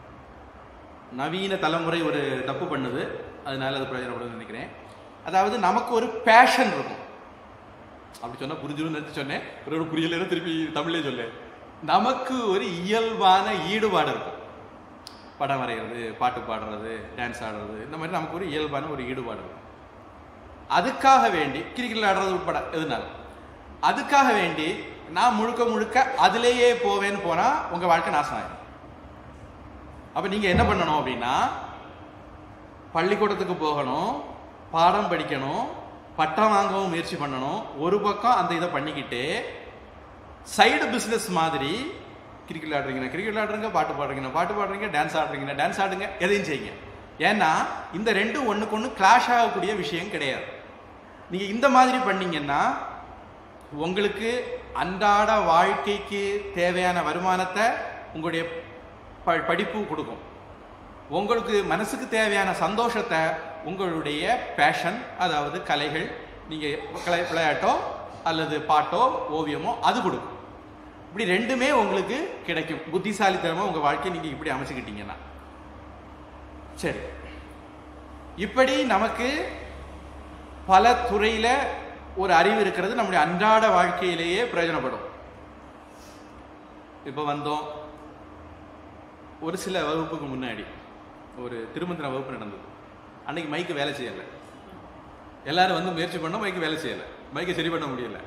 நவீன தலைமுறை ஒரு தப்பு பண்ணுது அதனால அது பிரயோஜனப்படுதுன்னு நினைக்கிறேன் அதாவது நமக்கு ஒரு பேஷன் இருக்கும் அப்படி சொன்னா புரிஞ்சிடும் நினைச்சு சொன்னேன் ஒரு புரியல திருப்பி தமிழ்லயே சொல்லேன் நமக்கு ஒரு இயல்பான ஈடுபாடு இருக்கும் படம் வரைகிறது பாட்டு பாடுறது டான்ஸ் ஆடுறது இந்த மாதிரி நமக்கு ஒரு இயல்பான ஒரு ஈடுபாடு இருக்கும் அதுக்காக வேண்டி கிரிக்கெட் ஆடுறது உட்பட எதுனாலும் அதுக்காக வேண்டி நான் முழுக்க முழுக்க அதிலேயே போவேன்னு போனா உங்க வாழ்க்கை நாசம் ஆயிடும் அப்ப நீங்க என்ன பண்ணணும் அப்படின்னா பள்ளிக்கூடத்துக்கு போகணும் பாடம் படிக்கணும் பட்டம் வாங்கவும் முயற்சி பண்ணணும் ஒரு பக்கம் அந்த இதை பண்ணிக்கிட்டு சைடு பிசினஸ் மாதிரி கிரிக்கெட் ஆடுறீங்கன்னா கிரிக்கெட் ஆடுறீங்க பாட்டு பாடுறீங்கன்னா பாட்டு பாடுறீங்க டான்ஸ் ஆடுறீங்கன்னா டான்ஸ் ஆடுங்க எதையும் செய்யுங்க ஏன்னா இந்த ரெண்டும் ஒண்ணுக்கு ஒன்று கிளாஷ் ஆகக்கூடிய விஷயம் கிடையாது நீங்க இந்த மாதிரி பண்ணீங்கன்னா உங்களுக்கு அன்றாட வாழ்க்கைக்கு தேவையான வருமானத்தை உங்களுடைய ப- படிப்பு கொடுக்கும் உங்களுக்கு மனசுக்கு தேவையான சந்தோஷத்தை உங்களுடைய பேஷன் அதாவது கலைகள் நீங்க கலை விளையாட்டோ அல்லது பாட்டோ ஓவியமோ அது கொடுக்கும் இப்படி ரெண்டுமே உங்களுக்கு கிடைக்கும் புத்திசாலித்தனமா உங்க வாழ்க்கையை நீங்க இப்படி அமைச்சுக்கிட்டீங்கன்னா சரி இப்படி நமக்கு பல துறையில ஒரு அறிவு இருக்கிறது நம்முடைய அன்றாட வாழ்க்கையிலேயே பிரயோஜனப்படும் இப்ப வந்தோம் ஒரு சில வகுப்புக்கு முன்னாடி ஒரு திருமந்திர வகுப்பு நடந்தது அன்னைக்கு மைக்கு வேலை செய்யல எல்லாரும் வந்து முயற்சி பண்ணோம் மைக்கு வேலை செய்யல மைக்கை சரி பண்ண முடியல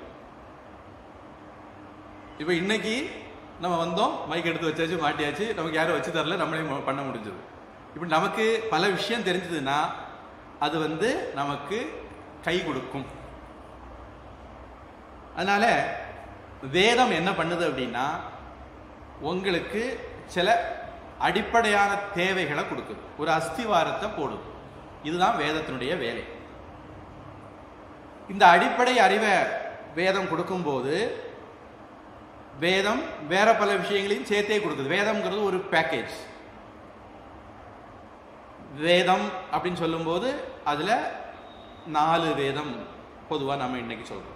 இப்போ இன்னைக்கு நம்ம வந்தோம் மைக் எடுத்து வச்சாச்சு மாட்டியாச்சு நமக்கு யாரும் வச்சு தரல நம்மளே ம- பண்ண முடிஞ்சது இப்படி நமக்கு பல விஷயம் தெரிஞ்சதுன்னா அது வந்து நமக்கு கை கொடுக்கும் அதனால வேதம் என்ன பண்ணுது அப்படின்னா உங்களுக்கு சில அடிப்படையான தேவைகளை கொடுக்குது ஒரு அஸ்திவாரத்தை போடுது இதுதான் வேதத்தினுடைய வேலை இந்த அடிப்படை அறிவை வேதம் கொடுக்கும்போது வேதம் வேற பல விஷயங்களையும் சேர்த்தே கொடுக்குது வேதம்ங்கிறது ஒரு பேக்கேஜ் வேதம் அப்படின்னு சொல்லும்போது அதுல நாலு வேதம் பொதுவா நம்ம இன்னைக்கு சொல்றோம்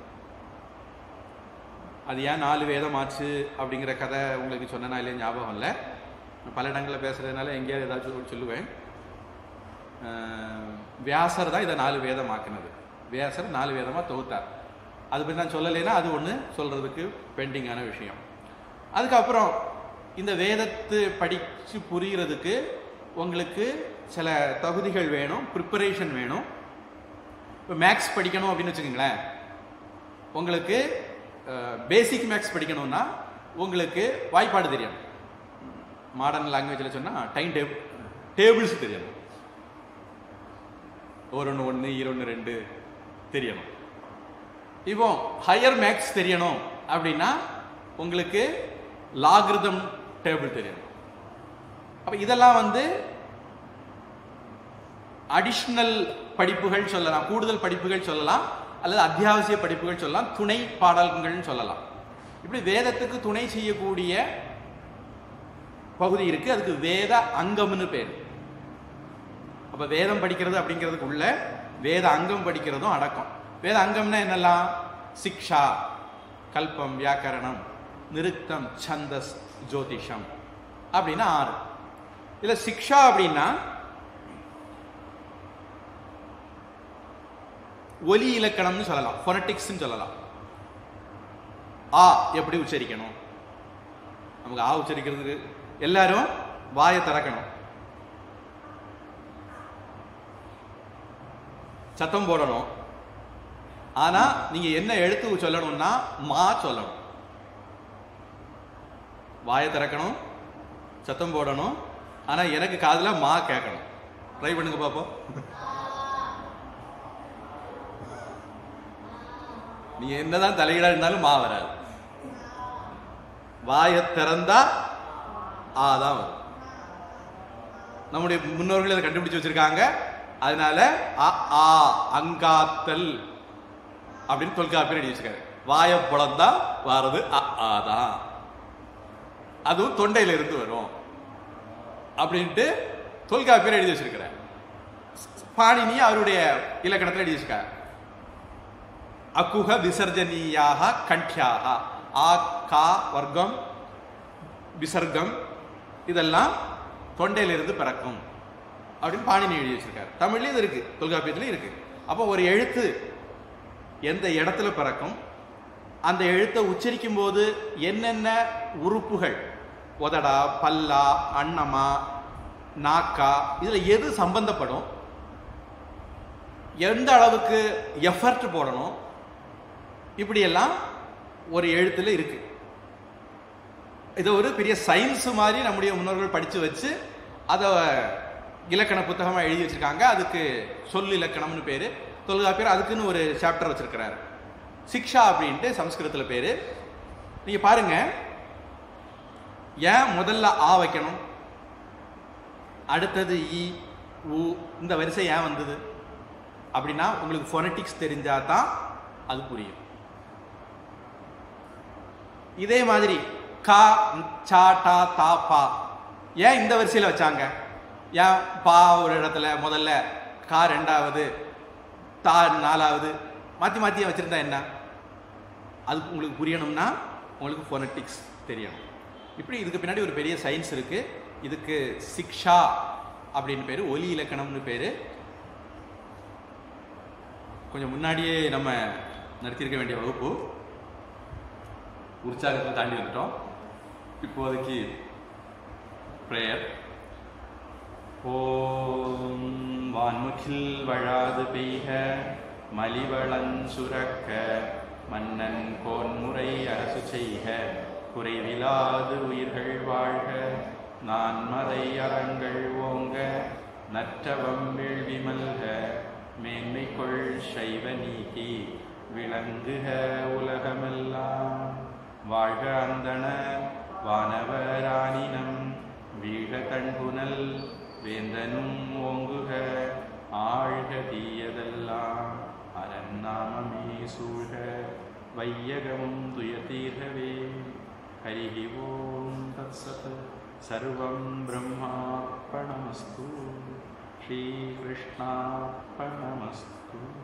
அது ஏன் நாலு வேதம் ஆச்சு அப்படிங்கிற கதை உங்களுக்கு சொன்னா இல்லையா ஞாபகம் இல்லை நான் பல இடங்களில் பேசுறதுனால எங்கேயாவது ஏதாச்சும் ஒரு சொல்லுவேன் அஹ், வியாசர் தான் இதை நாலு வேதம் ஆக்குனது வியாசர் நாலு வேதமா தொகுத்தார் அது பற்றி நான் சொல்லலைன்னா அது ஒன்று சொல்றதுக்கு பெண்டிங்கான விஷயம் அதுக்கப்புறம் இந்த வேதத்து படித்து புரிகிறதுக்கு உங்களுக்கு சில தகுதிகள் வேணும் ப்ரிப்பரேஷன் வேணும் இப்போ மேக்ஸ் படிக்கணும் அப்படின்னு வச்சுக்கோங்களேன் உங்களுக்கு பேசிக் மேக்ஸ் படிக்கணும்னா உங்களுக்கு வாய்ப்பாடு தெரியணும் மாடர்ன் லாங்குவேஜில் சொன்னால் டைம் டேபிள் டேபிள்ஸ் தெரியணும் ஒரு ஒன்று ஒன்று ஈரொன்று ரெண்டு தெரியணும் இப்போ ஹையர் மேக்ஸ் தெரியணும் அப்படின்னா உங்களுக்கு லாகிருதம் டேபிள் தெரியணும் அப்போ இதெல்லாம் வந்து அடிஷ்னல் படிப்புகள் சொல்லலாம் கூடுதல் படிப்புகள் சொல்லலாம் அல்லது அத்தியாவசிய படிப்புகள் சொல்லலாம் துணை பாடல்கள்னு சொல்லலாம் இப்படி வேதத்துக்கு துணை செய்யக்கூடிய பகுதி இருக்கு அதுக்கு வேத அங்கம்னு பேர் அப்ப வேதம் படிக்கிறது அப்படிங்கிறதுக்குள்ள வேத அங்கம் படிக்கிறதும் அடக்கம் வேத அங்கம்னா என்னெல்லாம் சிக்ஷா கல்பம் வியாக்கரணம் நிருத்தம் சந்தஸ் ஜோதிஷம் அப்படின்னா ஆறு இதுல சிக்ஷா அப்படின்னா ஒலி இலக்கணம்னு சொல்லலாம் ஃபொனட்டிக்ஸ்னு சொல்லலாம் ஆ எப்படி உச்சரிக்கணும் நமக்கு ஆ உச்சரிக்கிறதுக்கு எல்லாரும் வாயை திறக்கணும் சத்தம் போடணும் ஆனா நீங்க என்ன எழுத்து சொல்லணும்னா மா சொல்லணும் வாயை திறக்கணும் சத்தம் போடணும் ஆனா எனக்கு காதுல மா கேட்கணும் ட்ரை பண்ணுங்க பாப்போம் நீங்க என்னதான் தலையிடா இருந்தாலும் மா வராது வாயை திறந்தா ஆ தான் வரும் நம்முடைய முன்னோர்கள் அதை கண்டுபிடிச்சு வச்சிருக்காங்க அதனால அ ஆ அங்காத்தல் அப்படின்னு தொல்காப்பியர் எழுதி வச்சிருக்காரு வாயை புலந்தா வாரது அ ஆ தான் அதுவும் தொண்டையில இருந்து வரும் அப்படின்ட்டு தொல்காப்பியர் எழுதி வச்சிருக்கிறார் பாணினி அவருடைய இலக்கணத்தில் எழுதி வச்சிருக்காரு அக்குஹ விசர்ஜனீயாக கண்ட்யாக ஆ கா வர்க்கம் விசர்க்கம் இதெல்லாம் தொண்டையிலிருந்து பிறக்கும் அப்படின்னு பாணினி எழுதி வச்சிருக்காரு தமிழ்லயும் இது இருக்கு தொல்காப்பியத்திலயும் இருக்கு அப்போ ஒரு எழுத்து எந்த இடத்துல பிறக்கும் அந்த எழுத்தை உச்சரிக்கும் போது என்னென்ன உறுப்புகள் உதடா பல்லா அன்னமா நாக்கா இதுல எது சம்பந்தப்படும் எந்த அளவுக்கு எஃபர்ட் போடணும் இப்படியெல்லாம் ஒரு எழுத்துல இருக்கு இதை ஒரு பெரிய சயின்ஸ் மாதிரி நம்முடைய முன்னோர்கள் படிச்சு வச்சு அதை இலக்கண புத்தகமாக எழுதி வச்சிருக்காங்க அதுக்கு சொல் இலக்கணம்னு பேர் தொல்காப்பியர் அதுக்குன்னு ஒரு சாப்டர் வச்சிருக்கிறாரு சிக்ஷா அப்படின்ட்டு சம்ஸ்கிருதத்தில் பேர் நீங்கள் பாருங்க ஏன் முதல்ல ஆ வைக்கணும் அடுத்தது இ உ இந்த வரிசை ஏன் வந்தது அப்படின்னா உங்களுக்கு ஃபொனட்டிக்ஸ் தெரிஞ்சா தான் அது புரியும் இதே மாதிரி கா சா டா தா பா ஏன் இந்த வரிசையில் வச்சாங்க ஏன் பா ஒரு இடத்துல முதல்ல கா ரெண்டாவது தா நாலாவது மாற்றி மாற்றி வச்சுருந்தா என்ன அது உங்களுக்கு புரியணும்னா உங்களுக்கு ஃபோனட்டிக்ஸ் தெரியணும் இப்படி இதுக்கு பின்னாடி ஒரு பெரிய சயின்ஸ் இருக்கு இதுக்கு சிக்ஷா அப்படின்னு பேர் ஒலி இலக்கணம்னு பேர் கொஞ்சம் முன்னாடியே நம்ம நடத்தியிருக்க வேண்டிய வகுப்பு உற்சாகத்தை தாண்டி வந்துட்டோம் இப்போதைக்கு ப்ரேயர் ஓம் வான்முகில் வழாது பெய்க மலிவளன் சுரக்க மன்னன் கோன்முறை அரசு செய்க குறைவிலாது உயிர்கள் வாழ்க நான் மறை அறங்கள் ஓங்க நற்றவம் வேள்வி மல்க மேன்மை கொள் சைவ நீதி விளங்குக உலகமெல்லாம் வாழ்க அந்தண வானவராணினம் வீழ கண்புனல் வேந்தனும் ஓங்குக ஆழ்க தீயதெல்லாம் அரண் நாமமே சூழ்க வையகமும் துயதீர்கவே ஹரிஹி ஓம் தத்சத் சர்வம் பிரம்மார்ப்பணமஸ்து ஸ்ரீகிருஷ்ணார்ப்பணமஸ்து